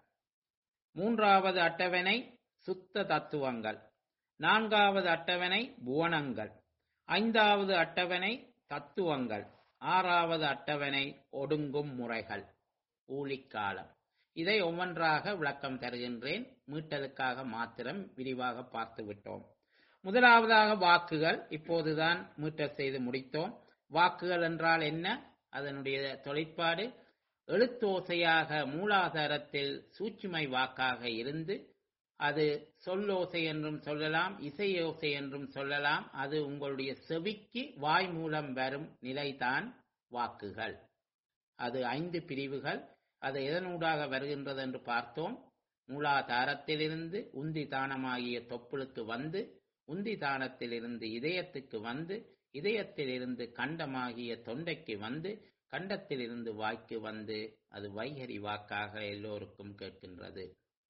மூன்றாவது அட்டவணை சுத்த தத்துவங்கள் நான்காவது அட்டவணை புவனங்கள் ஐந்தாவது அட்டவணை தத்துவங்கள் ஆறாவது அட்டவணை ஒடுங்கும் முறைகள் ஊழிக்காலம் இதை ஒவ்வொன்றாக விளக்கம் தருகின்றேன் மீட்டலுக்காக மாத்திரம் விரிவாக பார்த்து விட்டோம் முதலாவதாக வாக்குகள் இப்போதுதான் மீட்டல் செய்து முடித்தோம் வாக்குகள் என்றால் என்ன அதனுடைய தொழிற்பாடு எழுத்தோசையாக மூலாதாரத்தில் சூட்சுமை வாக்காக இருந்து அது சொல்லோசை என்றும் சொல்லலாம் இசையோசை என்றும் சொல்லலாம் அது உங்களுடைய செவிக்கு வாய் மூலம் வரும் நிலைதான் வாக்குகள் அது ஐந்து பிரிவுகள் அது எதனூடாக வருகின்றது என்று பார்த்தோம் மூலாதாரத்திலிருந்து உந்தி தானமாகிய தொப்புளுக்கு வந்து உந்தி தானத்திலிருந்து இதயத்துக்கு வந்து இதயத்திலிருந்து கண்டமாகிய தொண்டைக்கு வந்து கண்டத்திலிருந்து வாய்க்கு வந்து அது வைகரி வாக்காக எல்லோருக்கும் கேட்கின்றது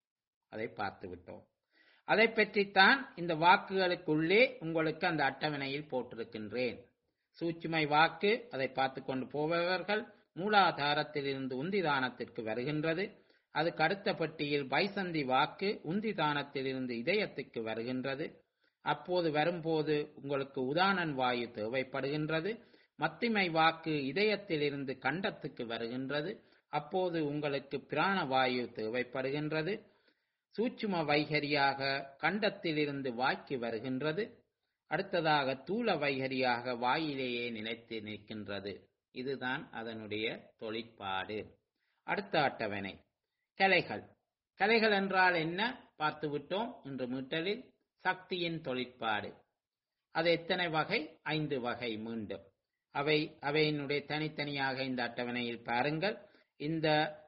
அதை பார்த்து விட்டோம் அதை பற்றித்தான் இந்த வாக்குகளுக்குள்ளே உங்களுக்கு அந்த அட்டவணையில் போட்டிருக்கின்றேன் சூட்சுமை வாக்கு அதை பார்த்து கொண்டு போபவர்கள் மூலாதாரத்திலிருந்து உந்திதானத்திற்கு வருகின்றது அதுக்கு அடுத்த பட்டியில் பைசந்தி வாக்கு உந்திதானத்திலிருந்து இதயத்துக்கு வருகின்றது அப்போது வரும்போது உங்களுக்கு உதானன் வாயு தேவைப்படுகின்றது மத்திமை வாக்கு இதயத்திலிருந்து கண்டத்துக்கு வருகின்றது அப்போது உங்களுக்கு பிராண வாயு தேவைப்படுகின்றது சூட்சும வைகரியாக கண்டத்திலிருந்து வாய்க்கு வருகின்றது அடுத்ததாக தூள வைகரியாக வாயிலேயே நிலைத்து நிற்கின்றது இதுதான் அதனுடைய தொழிற்பாடு அடுத்த அட்டவணை கலைகள் கலைகள் என்றால் என்ன பார்த்து விட்டோம் இன்று மீட்டலில் சக்தியின் தொழிற்பாடு அது எத்தனை வகை ஐந்து வகை மீண்டும் அவை அவையினுடைய தனித்தனியாக இந்த அட்டவணையில் பாருங்கள் இந்த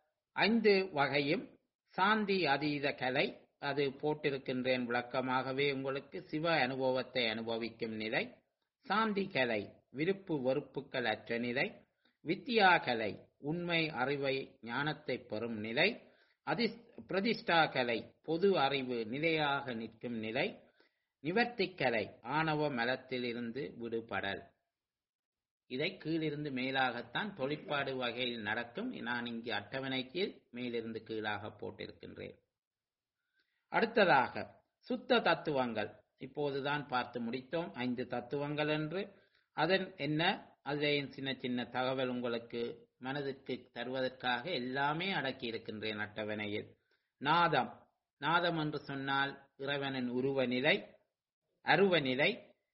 ஐந்து வகையும் சாந்தி அதீத கலை அது போட்டிருக்கின்றேன் விளக்கமாகவே உங்களுக்கு சிவ அனுபவத்தை அனுபவிக்கும் நிலை சாந்தி கலை விருப்பு வெறுப்புகள் அற்ற நிலை வித்யா கலை உண்மை அறிவை ஞானத்தை பெறும் நிலை அதி பிரதிஷ்டா கலை பொது அறிவு நிலையாக நிற்கும் நிலை நிவர்த்தி கலை ஆணவ மலத்திலிருந்து விடுபடல் இதை கீழிருந்து மேலாகத்தான் தொழிற்பாடு வகையில் நடக்கும் நான் இங்கு அட்டவணைக்கு மேலிருந்து கீழாக போட்டிருக்கின்றேன் அடுத்ததாக சுத்த தத்துவங்கள் இப்போதுதான் பார்த்து முடித்தோம் ஐந்து தத்துவங்கள் என்று அதன் என்ன அதிலேயும் சின்ன சின்ன தகவல் உங்களுக்கு மனதிற்கு தருவதற்காக எல்லாமே அடக்கி இருக்கின்றேன் அட்டவணையில் நாதம் நாதம் என்று சொன்னால் இறைவனின் உருவ நிலை அருவ நிலை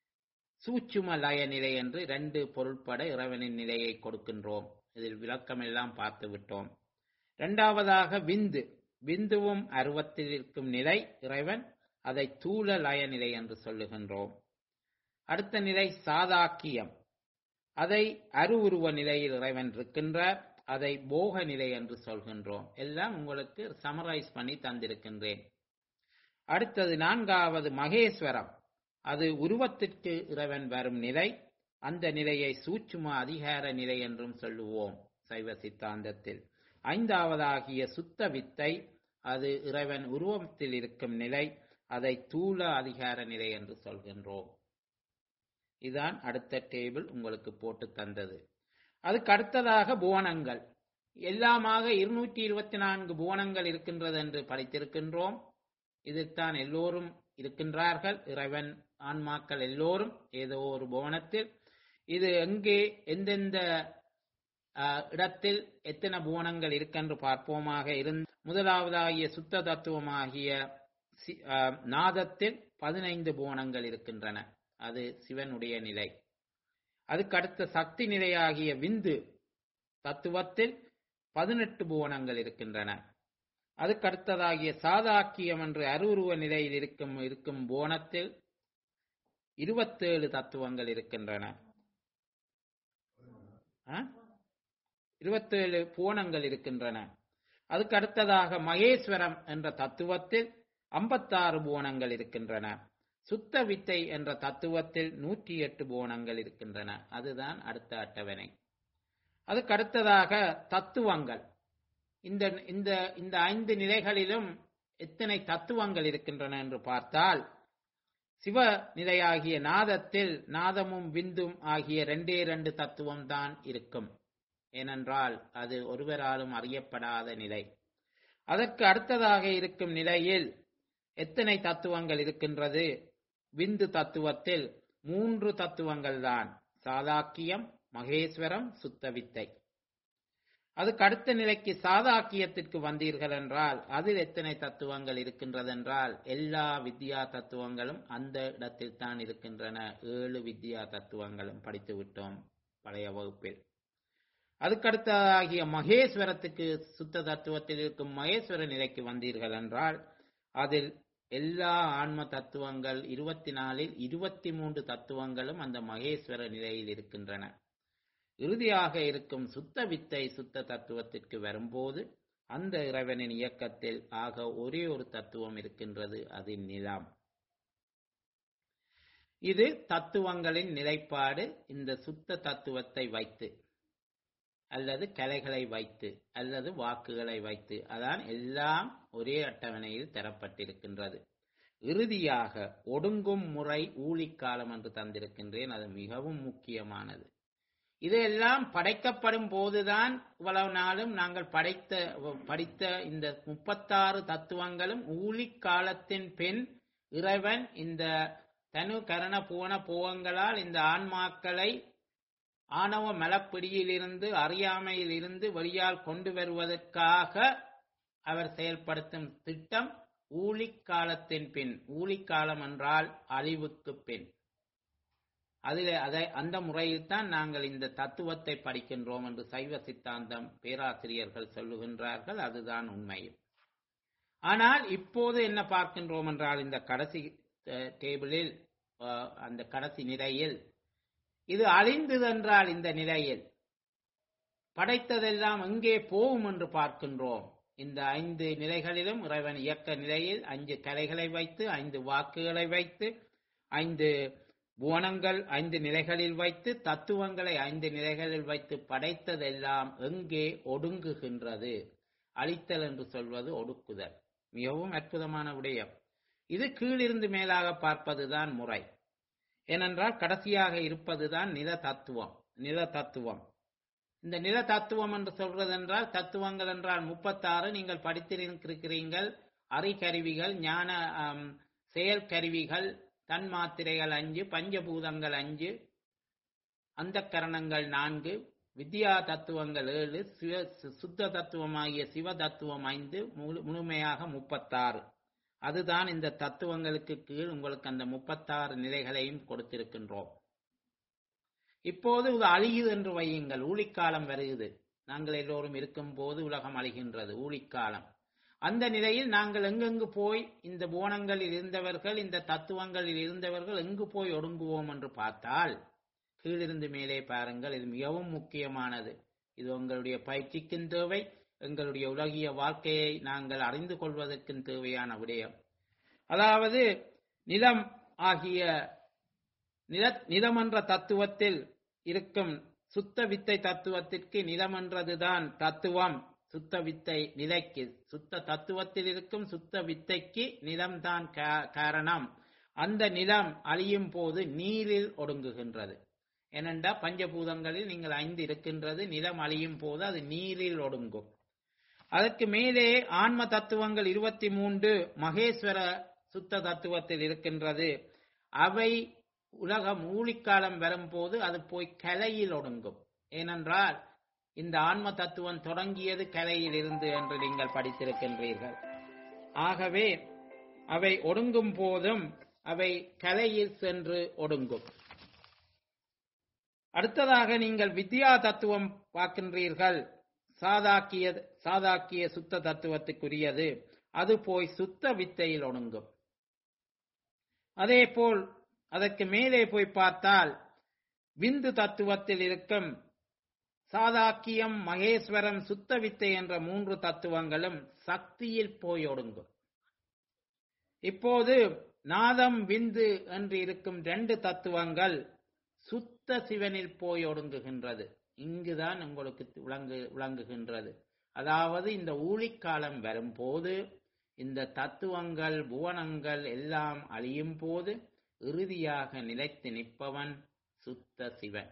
சூட்சும லய நிலை என்று ரெண்டு பொருட்பட இறைவனின் நிலையை கொடுக்கின்றோம் இதில் விளக்கம் எல்லாம் பார்த்து விட்டோம் இரண்டாவதாக விந்து விந்துவும் அருவத்தில் இருக்கும் நிலை இறைவன் அதை தூள லய நிலை என்று சொல்லுகின்றோம் அடுத்த நிலை சாதாக்கியம் அதை அருவுருவ நிலையில் இறைவன் இருக்கின்றார் அதை போக நிலை என்று சொல்கின்றோம் எல்லாம் உங்களுக்கு சமரைஸ் பண்ணி தந்திருக்கின்றேன் அடுத்தது நான்காவது மகேஸ்வரம் அது உருவத்திற்கு இறைவன் வரும் நிலை அந்த நிலையை சூட்சும அதிகார நிலை என்றும் சொல்லுவோம் சைவ சித்தாந்தத்தில் ஐந்தாவதாகிய சுத்த வித்தை அது இறைவன் உருவத்தில் இருக்கும் நிலை அதை தூள அதிகார நிலை என்று சொல்கின்றோம் இதுதான் அடுத்த டேபிள் உங்களுக்கு போட்டு தந்தது அதுக்கு அடுத்ததாக புவனங்கள் எல்லாமாக இருநூற்றி இருபத்தி நான்கு புவனங்கள் இருக்கின்றது என்று படித்திருக்கின்றோம் இதில்தான் எல்லோரும் இருக்கின்றார்கள் இறைவன் ஆன்மாக்கள் எல்லோரும் ஏதோ ஒரு புவனத்தில் இது எங்கே எந்தெந்த ஆஹ், இடத்தில் எத்தனை புவனங்கள் இருக்கென்று பார்ப்போமாக இருந்த முதலாவதாகிய சுத்த தத்துவமாகிய சி- ஆஹ், நாதத்தில் பதினைந்து புவனங்கள் இருக்கின்றன அது சிவனுடைய நிலை அதுக்கு அடுத்த சக்தி நிலையாகிய விந்து தத்துவத்தில் பதினெட்டு புவனங்கள் இருக்கின்றன அதுக்கு அடுத்ததாகிய சாதாக்கியம் என்று அருவுருவ நிலையில் இருக்கும் இருக்கும் புவனத்தில் இருபத்தேழு தத்துவங்கள் இருக்கின்றன ஆ? இருபத்தேழு புவனங்கள் இருக்கின்றன அதுக்கு அடுத்ததாக மகேஸ்வரம் என்ற தத்துவத்தில் ஐம்பத்தாறு புவனங்கள் இருக்கின்றன சுத்த வித்தை என்ற தத்துவத்தில் நூற்றி எட்டு புவனங்கள் இருக்கின்றன அதுதான் அடுத்த அட்டவணை அதுக்கு அடுத்ததாக தத்துவங்கள் இந்த இந்த இந்த ஐந்து நிலைகளிலும் எத்தனை தத்துவங்கள் இருக்கின்றன என்று பார்த்தால் சிவ நிலையாகிய நாதத்தில் நாதமும் விந்தும் ஆகிய ரெண்டே ரெண்டு தத்துவம் தான் இருக்கும் ஏனென்றால் அது ஒருவராலும் அறியப்படாத நிலை அதற்கு அடுத்ததாக இருக்கும் நிலையில் எத்தனை தத்துவங்கள் இருக்கின்றது விந்து தத்துவத்தில் மூன்று தத்துவங்கள் தான் சாதாக்கியம் மகேஸ்வரம் சுத்தவித்தை அதுக்கு அடுத்த நிலைக்கு சாதாக்கியத்திற்கு வந்தீர்கள் என்றால் அதில் எத்தனை தத்துவங்கள் இருக்கின்றது என்றால் எல்லா வித்யா தத்துவங்களும் அந்த இடத்தில் தான் இருக்கின்றன ஏழு வித்யா தத்துவங்களும் படித்து விட்டோம் பழைய வகுப்பில் அதுக்கடுத்ததாகிய மகேஸ்வரத்துக்கு சுத்த தத்துவத்தில் இருக்கும் மகேஸ்வர நிலைக்கு வந்தீர்கள் என்றால் அதில் எல்லா ஆன்ம தத்துவங்கள் இருபத்தி நாலில் இருபத்தி மூன்று தத்துவங்களும் அந்த மகேஸ்வர நிலையில் இருக்கின்றன இறுதியாக இருக்கும் சுத்த வித்தை சுத்த தத்துவத்திற்கு வரும்போது அந்த இறைவனின் இயக்கத்தில் ஆக ஒரே ஒரு தத்துவம் இருக்கின்றது அது நிலம் இது தத்துவங்களின் நிலைப்பாடு இந்த சுத்த தத்துவத்தை வைத்து அல்லது கலைகளை வைத்து அல்லது வாக்குகளை வைத்து அதான் எல்லாம் ஒரே அட்டவணையில் தரப்பட்டிருக்கின்றது இறுதியாக ஒடுங்கும் முறை ஊழிக்காலம் என்று தந்திருக்கின்றேன் அது மிகவும் முக்கியமானது இதையெல்லாம் படைக்கப்படும் போதுதான் இவ்வளவு நாளும் நாங்கள் படைத்த படித்த இந்த முப்பத்தாறு தத்துவங்களும் ஊழிக்காலத்தின் பின் இறைவன் இந்த தனு கரண பூவன போகங்களால் இந்த ஆன்மாக்களை ஆணவ மலப்பிடியிலிருந்து அறியாமையில் இருந்து வெளியால் கொண்டு வருவதற்காக அவர் செயல்படுத்தும் திட்டம் ஊழிக்காலத்தின் பின் ஊழிக்காலம் என்றால் அழிவுக்கு பின் அதில் அதை அந்த முறையில் தான் நாங்கள் இந்த தத்துவத்தை படிக்கின்றோம் என்று சைவ சித்தாந்தம் பேராசிரியர்கள் சொல்லுகின்றார்கள் அதுதான் உண்மையும் ஆனால் இப்போது என்ன பார்க்கின்றோம் என்றால் இந்த கடைசி அஹ், டேபிளில் அஹ், அந்த கடைசி நிலையில் இது அழிந்ததென்றால் இந்த நிலையில் படைத்ததெல்லாம் எங்கே போகும் என்று பார்க்கின்றோம் இந்த ஐந்து நிலைகளிலும் இறைவன் இயக்க நிலையில் அஞ்சு கலைகளை வைத்து ஐந்து வாக்குகளை வைத்து ஐந்து புவனங்கள் ஐந்து நிலைகளில் வைத்து தத்துவங்களை ஐந்து நிலைகளில் வைத்து படைத்ததெல்லாம் எங்கே ஒடுங்குகின்றது அழித்தல் என்று சொல்வது ஒடுக்குதல் மிகவும் அற்புதமான விடயம் இது கீழிருந்து மேலாக பார்ப்பதுதான் முறை ஏனென்றால் கடைசியாக இருப்பதுதான் நில தத்துவம் நில தத்துவம் இந்த நில தத்துவம் என்று சொல்றது என்றால் தத்துவங்கள் என்றால் முப்பத்தாறு நீங்கள் படித்திருக்கிறீர்கள் அறிகருவிகள் ஞான ஆம், செயல் கருவிகள் தன்மாத்திரைகள் அஞ்சு பஞ்சபூதங்கள் அஞ்சு அந்த கரணங்கள் நான்கு வித்யா தத்துவங்கள் ஏழு சிவ சு- சுத்த தத்துவமாகிய சிவ தத்துவம் ஐந்து முழு- முழுமையாக முப்பத்தாறு அதுதான் இந்த தத்துவங்களுக்கு கீழ் உங்களுக்கு அந்த முப்பத்தாறு நிலைகளையும் கொடுத்திருக்கின்றோம் இப்போது இது அழியுது என்று வையுங்கள் ஊழிக்காலம் வருகிறது நாங்கள் எல்லோரும் இருக்கும் போது உலகம் அழிகின்றது ஊழிக்காலம் அந்த நிலையில் நாங்கள் எங்கெங்கு போய் இந்த போனங்களில் இருந்தவர்கள் இந்த தத்துவங்களில் இருந்தவர்கள் எங்கு போய் ஒடுங்குவோம் என்று பார்த்தால் கீழிருந்து மேலே பாருங்கள் இது மிகவும் முக்கியமானது இது உங்களுடைய பயிற்சிக்கும் தேவை எங்களுடைய உலகிய வாழ்க்கையை நாங்கள் அறிந்து கொள்வதற்கும் தேவையான விடயம் அதாவது நிலம் ஆகிய நில நிலமன்ற தத்துவத்தில் இருக்கும் சுத்த வித்தை தத்துவத்திற்கு நிலமன்றதுதான் தத்துவம் சுத்த வித்தை நிலைக்கு சுத்த தத்துவத்தில் இருக்கும் சுத்த வித்தைக்கு நிலம்தான் கா- காரணம் அந்த நிலம் அழியும் போது நீரில் ஒடுங்குகின்றது ஏனென்றா பஞ்சபூதங்களில் நீங்கள் ஐந்து இருக்கின்றது நிலம் அழியும் போது அது நீரில் ஒடுங்கும் அதற்கு மேலே ஆன்ம தத்துவங்கள் இருபத்தி மூன்று மகேஸ்வர சுத்த தத்துவத்தில் இருக்கின்றது அவை உலகம் ஊழிக்காலம் வரும்போது அது போய் கலையில் ஒடுங்கும் ஏனென்றால் இந்த ஆன்ம தத்துவம் தொடங்கியது கலையில் இருந்து என்று நீங்கள் படித்திருக்கின்றீர்கள் ஆகவே அவை ஒடுங்கும் போதும் அவை கலையில் சென்று ஒடுங்கும் அடுத்ததாக நீங்கள் வித்யா தத்துவம் பார்க்கின்றீர்கள் சாதாக்கிய சாதாக்கிய சுத்த தத்துவத்துக்குரியது அது போய் சுத்த வித்தையில் ஒடுங்கும் அதே போல் அதற்கு மேலே போய் பார்த்தால் விந்து தத்துவத்தில் இருக்கும் சாதாக்கியம் மகேஸ்வரம் சுத்த வித்தை என்ற மூன்று தத்துவங்களும் சக்தியில் போய் ஒடுங்கும் இப்போது நாதம் விந்து என்று இருக்கும் ரெண்டு தத்துவங்கள் சுத்த சிவனில் போய் ஒடுங்குகின்றது இங்குதான் உங்களுக்கு விளங்கு விளங்குகின்றது அதாவது இந்த ஊழிக்காலம் வரும்போது இந்த தத்துவங்கள் புவனங்கள் எல்லாம் அழியும் போது இறுதியாக நிலைத்து நிற்பவன் சுத்த சிவன்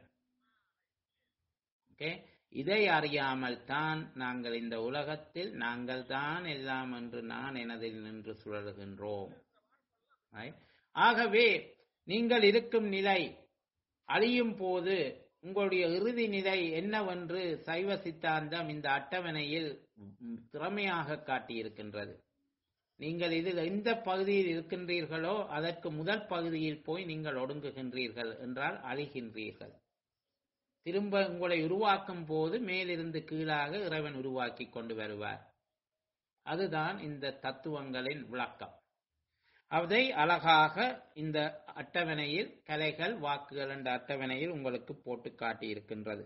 ஓகே இதை அறியாமல் தான் நாங்கள் இந்த உலகத்தில் நாங்கள் தான் எல்லாம் என்று நான் எனதில் நின்று சுழலுகின்றோம் Right? ஆகவே நீங்கள் இருக்கும் நிலை அழியும் போது உங்களுடைய இறுதி நிலை என்னவென்று சைவ சித்தாந்தம் இந்த அட்டவணையில் ம், திறமையாக காட்டியிருக்கின்றது நீங்கள் இதில் எந்த பகுதியில் இருக்கின்றீர்களோ அதற்கு முதல் பகுதியில் போய் நீங்கள் ஒடுங்குகின்றீர்கள் என்றால் அழிகின்றீர்கள் திரும்ப உங்களை உருவாக்கும் போது மேலிருந்து கீழாக இறைவன் உருவாக்கி கொண்டு வருவார் அதுதான் இந்த தத்துவங்களின் விளக்கம் அதை அழகாக இந்த அட்டவணையில் கலைகள் வாக்குகள் என்ற அட்டவணையில் உங்களுக்கு போட்டு காட்டியிருக்கின்றது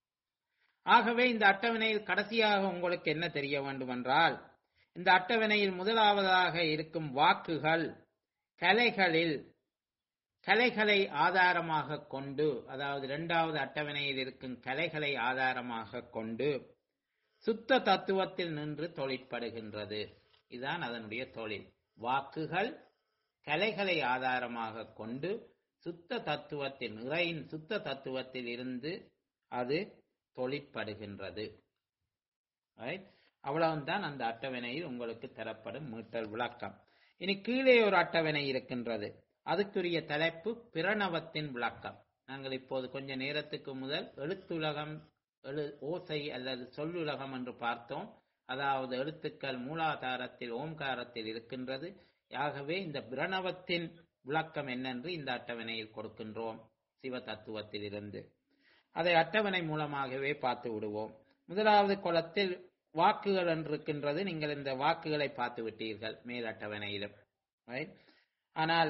ஆகவே இந்த அட்டவணையில் கடைசியாக உங்களுக்கு என்ன தெரிய வேண்டுமென்றால் இந்த அட்டவணையில் முதலாவதாக இருக்கும் வாக்குகள் கலைகளில் கலைகளை ஆதாரமாக கொண்டு அதாவது இரண்டாவது அட்டவணையில் இருக்கும் கலைகளை ஆதாரமாக கொண்டு சுத்த தத்துவத்தில் நின்று தொழிற்படுகின்றது இதுதான் அதனுடைய தொழில் வாக்குகள் கலைகளை ஆதாரமாக கொண்டு சுத்த தத்துவத்தில் நிறையின் சுத்த தத்துவத்தில் இருந்து அது தொழிற்படுகின்றது Right? அவ்வளவுதான் அந்த அட்டவணையில் உங்களுக்கு தரப்படும் மீட்டல் விளக்கம் இனி கீழே ஒரு அட்டவணை இருக்கின்றது அதுக்குரிய தலைப்பு பிரணவத்தின் விளக்கம் நாங்கள் இப்போது கொஞ்ச நேரத்துக்கு முதல் எழுத்துலகம் எழு ஓசை அல்லது சொல்லுலகம் என்று பார்த்தோம் அதாவது எழுத்துக்கள் மூலாதாரத்தில் ஓம்காரத்தில் இருக்கின்றது ஆகவே இந்த பிரணவத்தின் விளக்கம் என்னென்று இந்த அட்டவணையில் கொடுக்கின்றோம் சிவ தத்துவத்தில் இருந்து அதை அட்டவணை மூலமாகவே பார்த்து விடுவோம் முதலாவது குளத்தில் வாக்குகள் என்று இருக்கின்றது நீங்கள் இந்த வாக்குகளை பார்த்து விட்டீர்கள் மேல் அட்டவணையிலும் Right? ஆனால்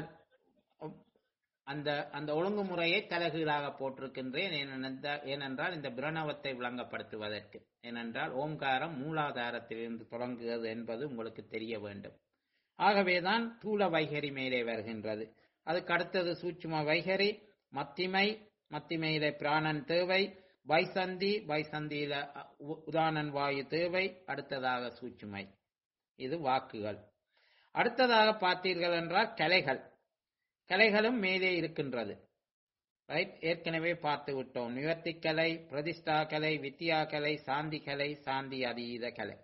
அந்த அந்த ஒழுங்குமுறையை தலைகீழாக போட்டிருக்கின்றேன் ஏனென்றால் ஏனென்றால் இந்த பிரணவத்தை விளங்கப்படுத்துவதற்கு ஏனென்றால் ஓம்காரம் மூலாதாரத்திலிருந்து தொடங்குகிறது என்பது உங்களுக்கு தெரிய வேண்டும் ஆகவேதான் தூல வைகரி மேலே வருகின்றது அதுக்கு அடுத்தது சூட்சும வைகரி மத்திமை மத்திமையில பிராணன் தேவை வைசந்தி வைசந்தியில உ- உதானன் வாயு தேவை அடுத்ததாக சூட்சுமை இது வாக்குகள் அடுத்ததாக பார்த்தீர்கள் என்றால் கலைகள் கலைகளும் மேலே இருக்கின்றது ரைட் ஏற்கனவே பார்த்து விட்டோம் நிவர்த்தி கலை பிரதிஷ்டா கலை வித்யா கலை சாந்தி கலை சாந்தி அதீத கலை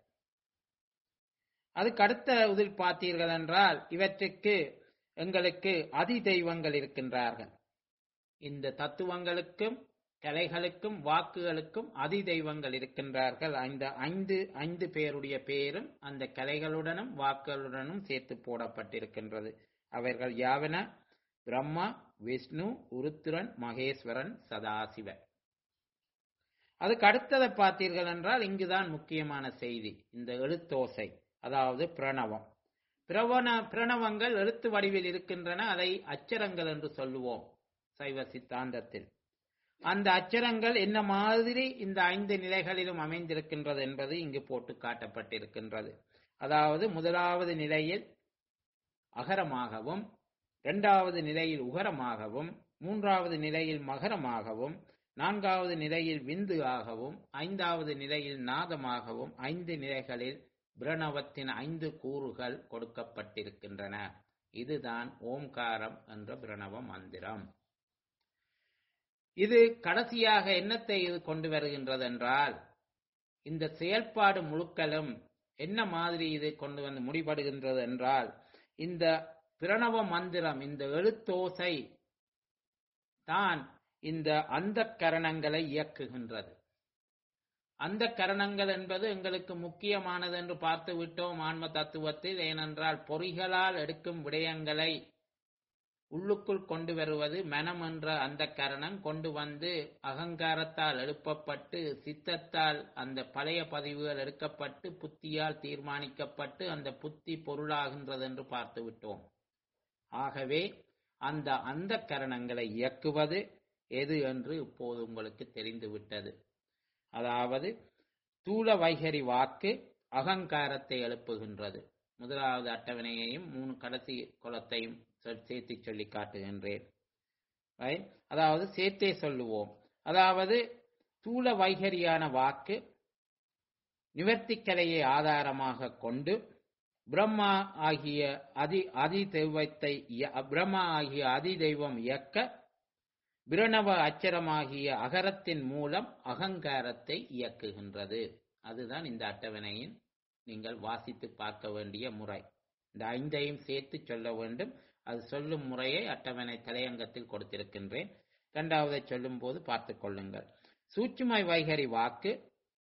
அதுக்கு அடுத்த இதில் பார்த்தீர்கள் என்றால் இவற்றுக்கு எங்களுக்கு அதி தெய்வங்கள் இருக்கின்றார்கள் இந்த தத்துவங்களுக்கும் கலைகளுக்கும் வாக்குகளுக்கும் அதி தெய்வங்கள் இருக்கின்றார்கள் அந்த ஐந்து ஐந்து பேருடைய பெயரும் அந்த கலைகளுடனும் வாக்குகளுடனும் சேர்த்து போடப்பட்டிருக்கின்றது அவர்கள் யாவன பிரம்மா விஷ்ணு உருத்திரன் மகேஸ்வரன் சதாசிவன் அதுக்கு அடுத்ததை பார்த்தீர்கள் என்றால் இங்குதான் முக்கியமான செய்தி இந்த எழுத்தோசை அதாவது பிரணவம் பிரவண பிரணவங்கள் எழுத்து வடிவில் இருக்கின்றன அதை அச்சரங்கள் என்று சொல்லுவோம் சைவ சித்தாந்தத்தில் அந்த அச்சரங்கள் என்ன மாதிரி இந்த ஐந்து நிலைகளிலும் அமைந்திருக்கின்றது என்பது இங்கு போட்டு காட்டப்பட்டிருக்கின்றது அதாவது முதலாவது நிலையில் அகரமாகவும் இரண்டாவது நிலையில் உகரமாகவும் மூன்றாவது நிலையில் மகரமாகவும் நான்காவது நிலையில் விந்து ஆகவும் ஐந்தாவது நிலையில் நாதமாகவும் ஐந்து நிலைகளில் பிரணவத்தின் ஐந்து கூறுகள் கொடுக்கப்பட்டிருக்கின்றன இதுதான் ஓம்காரம் என்ற பிரணவ மந்திரம் இது கடைசியாக என்னத்தை இது கொண்டு வருகின்றது என்றால் இந்த செயல்பாடு முழுக்களும் என்ன மாதிரி இது கொண்டு வந்து முடிபடுகின்றது என்றால் இந்த பிரணவ மந்திரம் இந்த எழுத்தோசை தான் இந்த அந்த கரணங்களை இயக்குகின்றது அந்த கரணங்கள் என்பது எங்களுக்கு முக்கியமானது என்று பார்த்து விட்டோம் ஆன்ம தத்துவத்தில் ஏனென்றால் பொறிகளால் எடுக்கும் விடயங்களை உள்ளுக்குள் கொண்டு வருவது மனம் என்ற அந்த கரணம் கொண்டு வந்து அகங்காரத்தால் எழுப்பப்பட்டு சித்தத்தால் அந்த பழைய பதிவுகள் எடுக்கப்பட்டு புத்தியால் தீர்மானிக்கப்பட்டு அந்த புத்தி பொருளாகின்றது என்று பார்த்து விட்டோம் ஆகவே அந்த அந்த கரணங்களை இயக்குவது எது என்று இப்போது உங்களுக்கு தெரிந்துவிட்டது அதாவது தூள வைகரி வாக்கு அகங்காரத்தை எழுப்புகின்றது முதலாவது அட்டவணையையும் மூணு கடைசி குலத்தையும் சேர்த்து சொல்லி காட்டுகின்றேன் அதாவது சேர்த்தே சொல்லுவோம் அதாவது தூள வைகரியான வாக்கு நிவர்த்திக்கலையை ஆதாரமாக கொண்டு பிரம்மா ஆகிய அதி அதி தெய்வத்தை பிரம்மா ஆகிய அதி தெய்வம் இயக்க பிரணவ அச்சரமாகிய அகரத்தின் மூலம் அகங்காரத்தை இயக்குகின்றது அதுதான் இந்த அட்டவணையின் நீங்கள் வாசித்து பார்க்க வேண்டிய முறை இந்த ஐந்தையும் சேர்த்து சொல்ல வேண்டும் அது சொல்லும் முறையை அட்டவணை தலையங்கத்தில் கொடுத்திருக்கின்றேன் இரண்டாவதை சொல்லும் போது பார்த்து கொள்ளுங்கள் சூட்சுமை வைகரி வாக்கு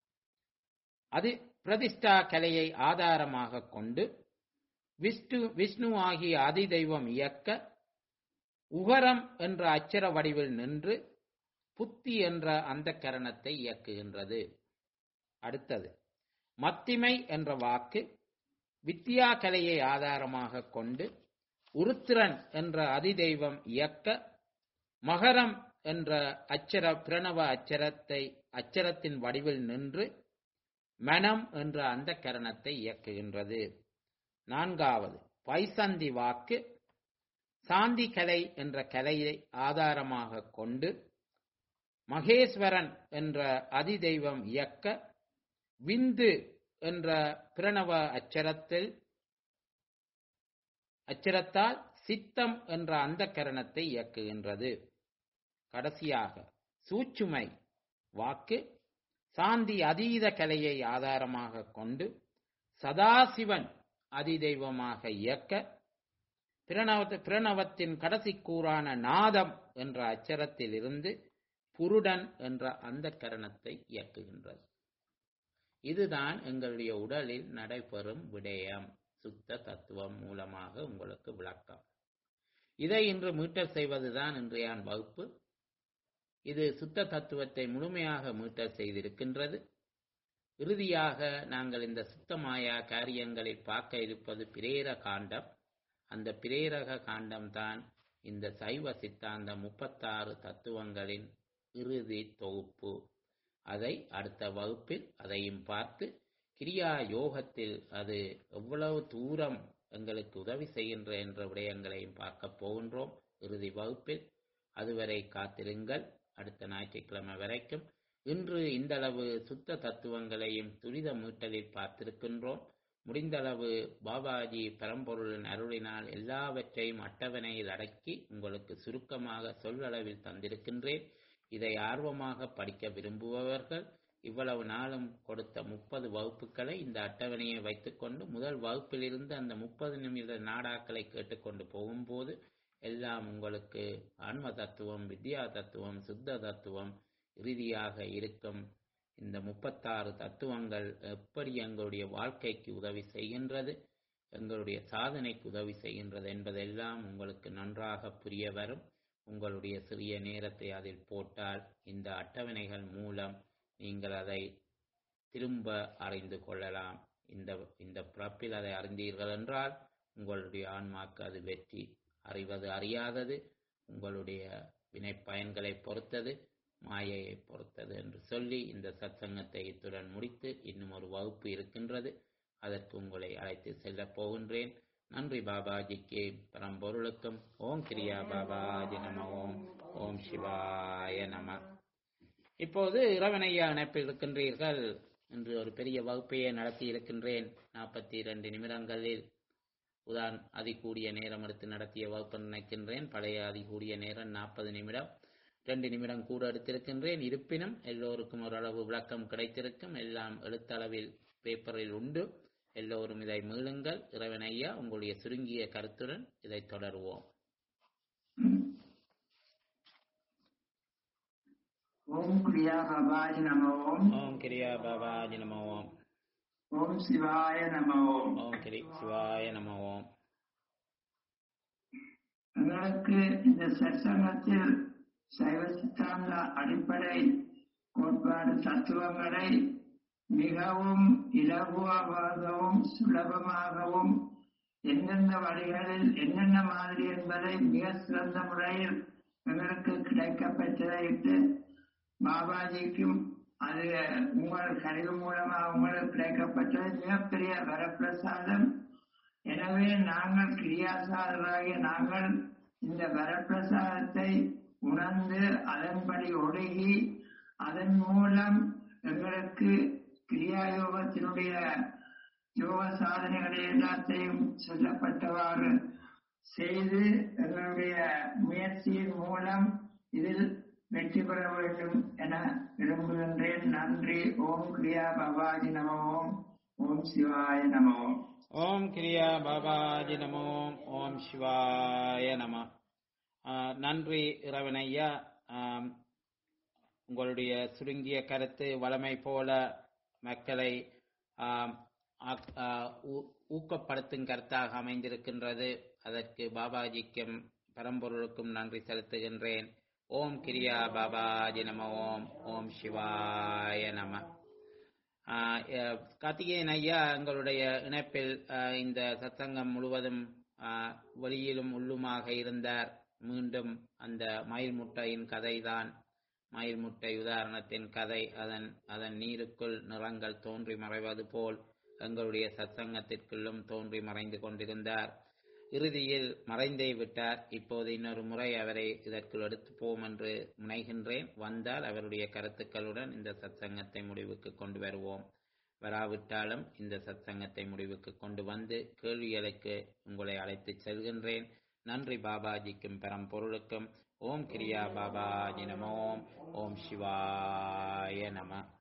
அது பிரதிஷ்டா கலையை ஆதாரமாக கொண்டு விஷ்ணு விஷ்ணு ஆகிய அதி தெய்வம் இயக்க உகரம் என்ற அச்சர வடிவில் நின்று புத்தி என்ற அந்த கரணத்தை இயக்குகின்றது அடுத்தது மத்திமை என்ற வாக்கு வித்யா கலையை ஆதாரமாக கொண்டு உருத்திரன் என்ற அதிதெய்வம் இயக்க மகரம் என்ற அச்சர பிரணவ அச்சரத்தை அச்சரத்தின் வடிவில் நின்று மனம் என்ற அந்த கரணத்தை இயக்குகின்றது நான்காவது பைசந்தி வாக்கு சாந்தி கலை என்ற கலையை ஆதாரமாக கொண்டு மகேஸ்வரன் என்ற அதிதெய்வம் இயக்க விந்து என்ற பிரணவ அச்சரத்தில் அச்சரத்தால் சித்தம் என்ற அந்த கரணத்தை இயக்குகின்றது கடைசியாக சூச்சுமை வாக்கு சாந்தி அதீத கலையை ஆதாரமாக கொண்டு சதாசிவன் அதிதெய்வமாக இயக்க பிரணவ பிரணவத்தின் கடைசி கூறான நாதம் என்ற அச்சரத்தில் இருந்து புருடன் என்ற அந்த கரணத்தை இயக்குகின்றது இதுதான் எங்களுடைய உடலில் நடைபெறும் விடயம் சுத்த தத்துவம் மூலமாக உங்களுக்கு விளக்கம் இதை இன்று மீட்டல் செய்வதுதான் இன்றைய வகுப்பு இது சுத்த தத்துவத்தை முழுமையாக மீட்டல் செய்திருக்கின்றது இறுதியாக நாங்கள் இந்த சுத்தமாயா காரியங்களில் பார்க்க இருப்பது பிரேர காண்டம் அந்த பிரேரக காண்டம்தான் இந்த சைவ சித்தாந்த முப்பத்தாறு தத்துவங்களின் இறுதி தொகுப்பு அதை அடுத்த வகுப்பில் அதையும் பார்த்து கிரியா யோகத்தில் அது எவ்வளவு தூரம் எங்களுக்கு உதவி செய்கின்ற என்ற விடயங்களையும் பார்க்க போகின்றோம் இறுதி வகுப்பில் அதுவரை காத்திருங்கள் அடுத்த ஞாயிற்றுக்கிழமை வரைக்கும் இன்று இந்தளவு சுத்த தத்துவங்களையும் துரித மீட்டலில் பார்த்திருக்கின்றோம் முடிந்தளவு பாபாஜி பரம்பொருளின் அருளினால் எல்லாவற்றையும் அட்டவணையில் அடக்கி உங்களுக்கு சுருக்கமாக சொல்லளவில் தந்திருக்கின்றேன் இதை ஆர்வமாக படிக்க விரும்புபவர்கள் இவ்வளவு நாளும் கொடுத்த முப்பது வகுப்புகளை இந்த அட்டவணையை வைத்துக்கொண்டு முதல் வகுப்பிலிருந்து அந்த முப்பது நிமிட நாடாக்களை கேட்டுக்கொண்டு போகும்போது எல்லாம் உங்களுக்கு ஆன்ம தத்துவம் வித்யா தத்துவம் சுத்த தத்துவம் இறுதியாக இருக்கும் இந்த முப்பத்தாறு தத்துவங்கள் எப்படி எங்களுடைய வாழ்க்கைக்கு உதவி செய்கின்றது எங்களுடைய சாதனைக்கு உதவி செய்கின்றது என்பதெல்லாம் உங்களுக்கு நன்றாக புரிய வரும் உங்களுடைய சிறிய நேரத்தை அதில் போட்டால் இந்த அட்டவணைகள் மூலம் நீங்கள் அதை திரும்ப அறிந்து கொள்ளலாம் இந்த இந்த பிறப்பில் அதை அறிந்தீர்கள் என்றால் உங்களுடைய ஆன்மாக்கு அது வெற்றி அறிவது அறியாதது உங்களுடைய வினை பயன்களை பொறுத்தது மாயையை பொறுத்தது என்று சொல்லி இந்த சத்சங்கத்தை இத்துடன் முடித்து இன்னும் ஒரு வகுப்பு இருக்கின்றது அதற்கு உங்களை அழைத்து செல்லப் போகின்றேன் நன்றி பாபாஜிக்கு பரம்பொருளுக்கும் ஓம் கிரியா பாபாஜி நம ஓம் ஓம் சிவாய நம இப்போது இரவனையா இணைப்பில் இருக்கின்றீர்கள் என்று ஒரு பெரிய வகுப்பையே நடத்தி இருக்கின்றேன் நாற்பத்தி இரண்டு நிமிடங்களில் உதான் அதிகூடிய நேரம் எடுத்து நடத்திய வகுப்பு நினைக்கின்றேன் பழைய அதிகூடிய நேரம் நாற்பது நிமிடம் ரெண்டு நிமிடம் கூட எடுத்திருக்கின்றேன் இருப்பினும் எல்லோருக்கும் ஓரளவு விளக்கம் கிடைத்திருக்கும் எல்லாம் எழுத்தளவில் பேப்பரில் உண்டு எல்லோரும் இதை மீளுங்கள் இறைவன் ஐயா உங்களுடைய சுருங்கிய கருத்துடன் இதை தொடருவோம் ஓம் கிரியா பபாஜி நம ஓம் ஓம் கிரியா பாபாஜி நம ஓம் ஓம் சிவாய நம ஓம் ஓம் கிரி சிவாய நம ஓம் எங்களுக்கு இந்த சற்சங்கத்தில் சைவ சித்தாந்த அடிப்படை கோட்பாடு தத்துவங்களை மிகவும் இலகுவாகவும் சுலபமாகவும் எந்தெந்த வழிகளில் என்னென்ன மாதிரி என்பதை மிக சிறந்த முறையில் எங்களுக்கு கிடைக்கப்பெற்றதையிட்டு பாபாஜிக்கும் அது உங்கள் கருவி மூலமாக உங்களுக்கு கிடைக்கப்பட்டது மிகப்பெரிய வரப்பிரசாதம் எனவே நாங்கள் கிரியாசாரராகிய நாங்கள் இந்த வரப்பிரசாதத்தை உணர்ந்து அதன்படி ஒடுகி அதன் மூலம் எங்களுக்கு கிரியாயோகத்தினுடைய யோக சாதனைகளை எல்லாத்தையும் சொல்லப்பட்டவாறு செய்து எங்களுடைய முயற்சியின் மூலம் இதில் வெற்றி பெற வேண்டும் என விரும்புகின்றேன் நன்றி ஓம் கிரியா பவாஜி நம ஓம் ஓம் சிவாய நம ஓம் ஓம் கிரியா பாபாஜி நமோ ஓம் சிவாய நம ஆஹ், நன்றி இறைவன் ஐயா ஆம், உங்களுடைய சுருங்கிய கருத்து வளமை போல மக்களை ஆம், ஆக்- ஆஹ், ஊ- ஊக்கப்படுத்தும் கருத்தாக அமைந்திருக்கின்றது அதற்கு பாபாஜிக்கும் பரம்பொருளுக்கும் நன்றி செலுத்துகின்றேன் ஓம் கிரியா பாபாஜி நம ஓம் ஓம் சிவாய நம ஆஹ் அஹ் கார்த்திகேயன் ஐயா எங்களுடைய இணைப்பில் ஆஹ் இந்த சத்சங்கம் முழுவதும் ஆஹ் வெளியிலும் உள்ளுமாக இருந்தார் மீண்டும் அந்த மயில் முட்டையின் கதைதான் மயில் முட்டை உதாரணத்தின் கதை அதன் அதன் நீருக்குள் நிறங்கள் தோன்றி மறைவது போல் எங்களுடைய சத்சங்கத்திற்குள்ளும் தோன்றி மறைந்து கொண்டிருந்தார் இறுதியில் மறைந்தே விட்டார் இப்போது இன்னொரு முறை அவரை இதற்குள் எடுத்து போம் என்று முனைகின்றேன் வந்தால் அவருடைய கருத்துக்களுடன் இந்த சத்சங்கத்தை முடிவுக்கு கொண்டு வருவோம் வராவிட்டாலும் இந்த சத்சங்கத்தை முடிவுக்கு கொண்டு வந்து கேள்விகளுக்கு உங்களை அழைத்து செல்கின்றேன் நன்றி பாபாஜிக்கும் பரம்பொருளுக்கும் ஓம் கிரியா பாபாஜி நம ஓம் ஓம் சிவாய நம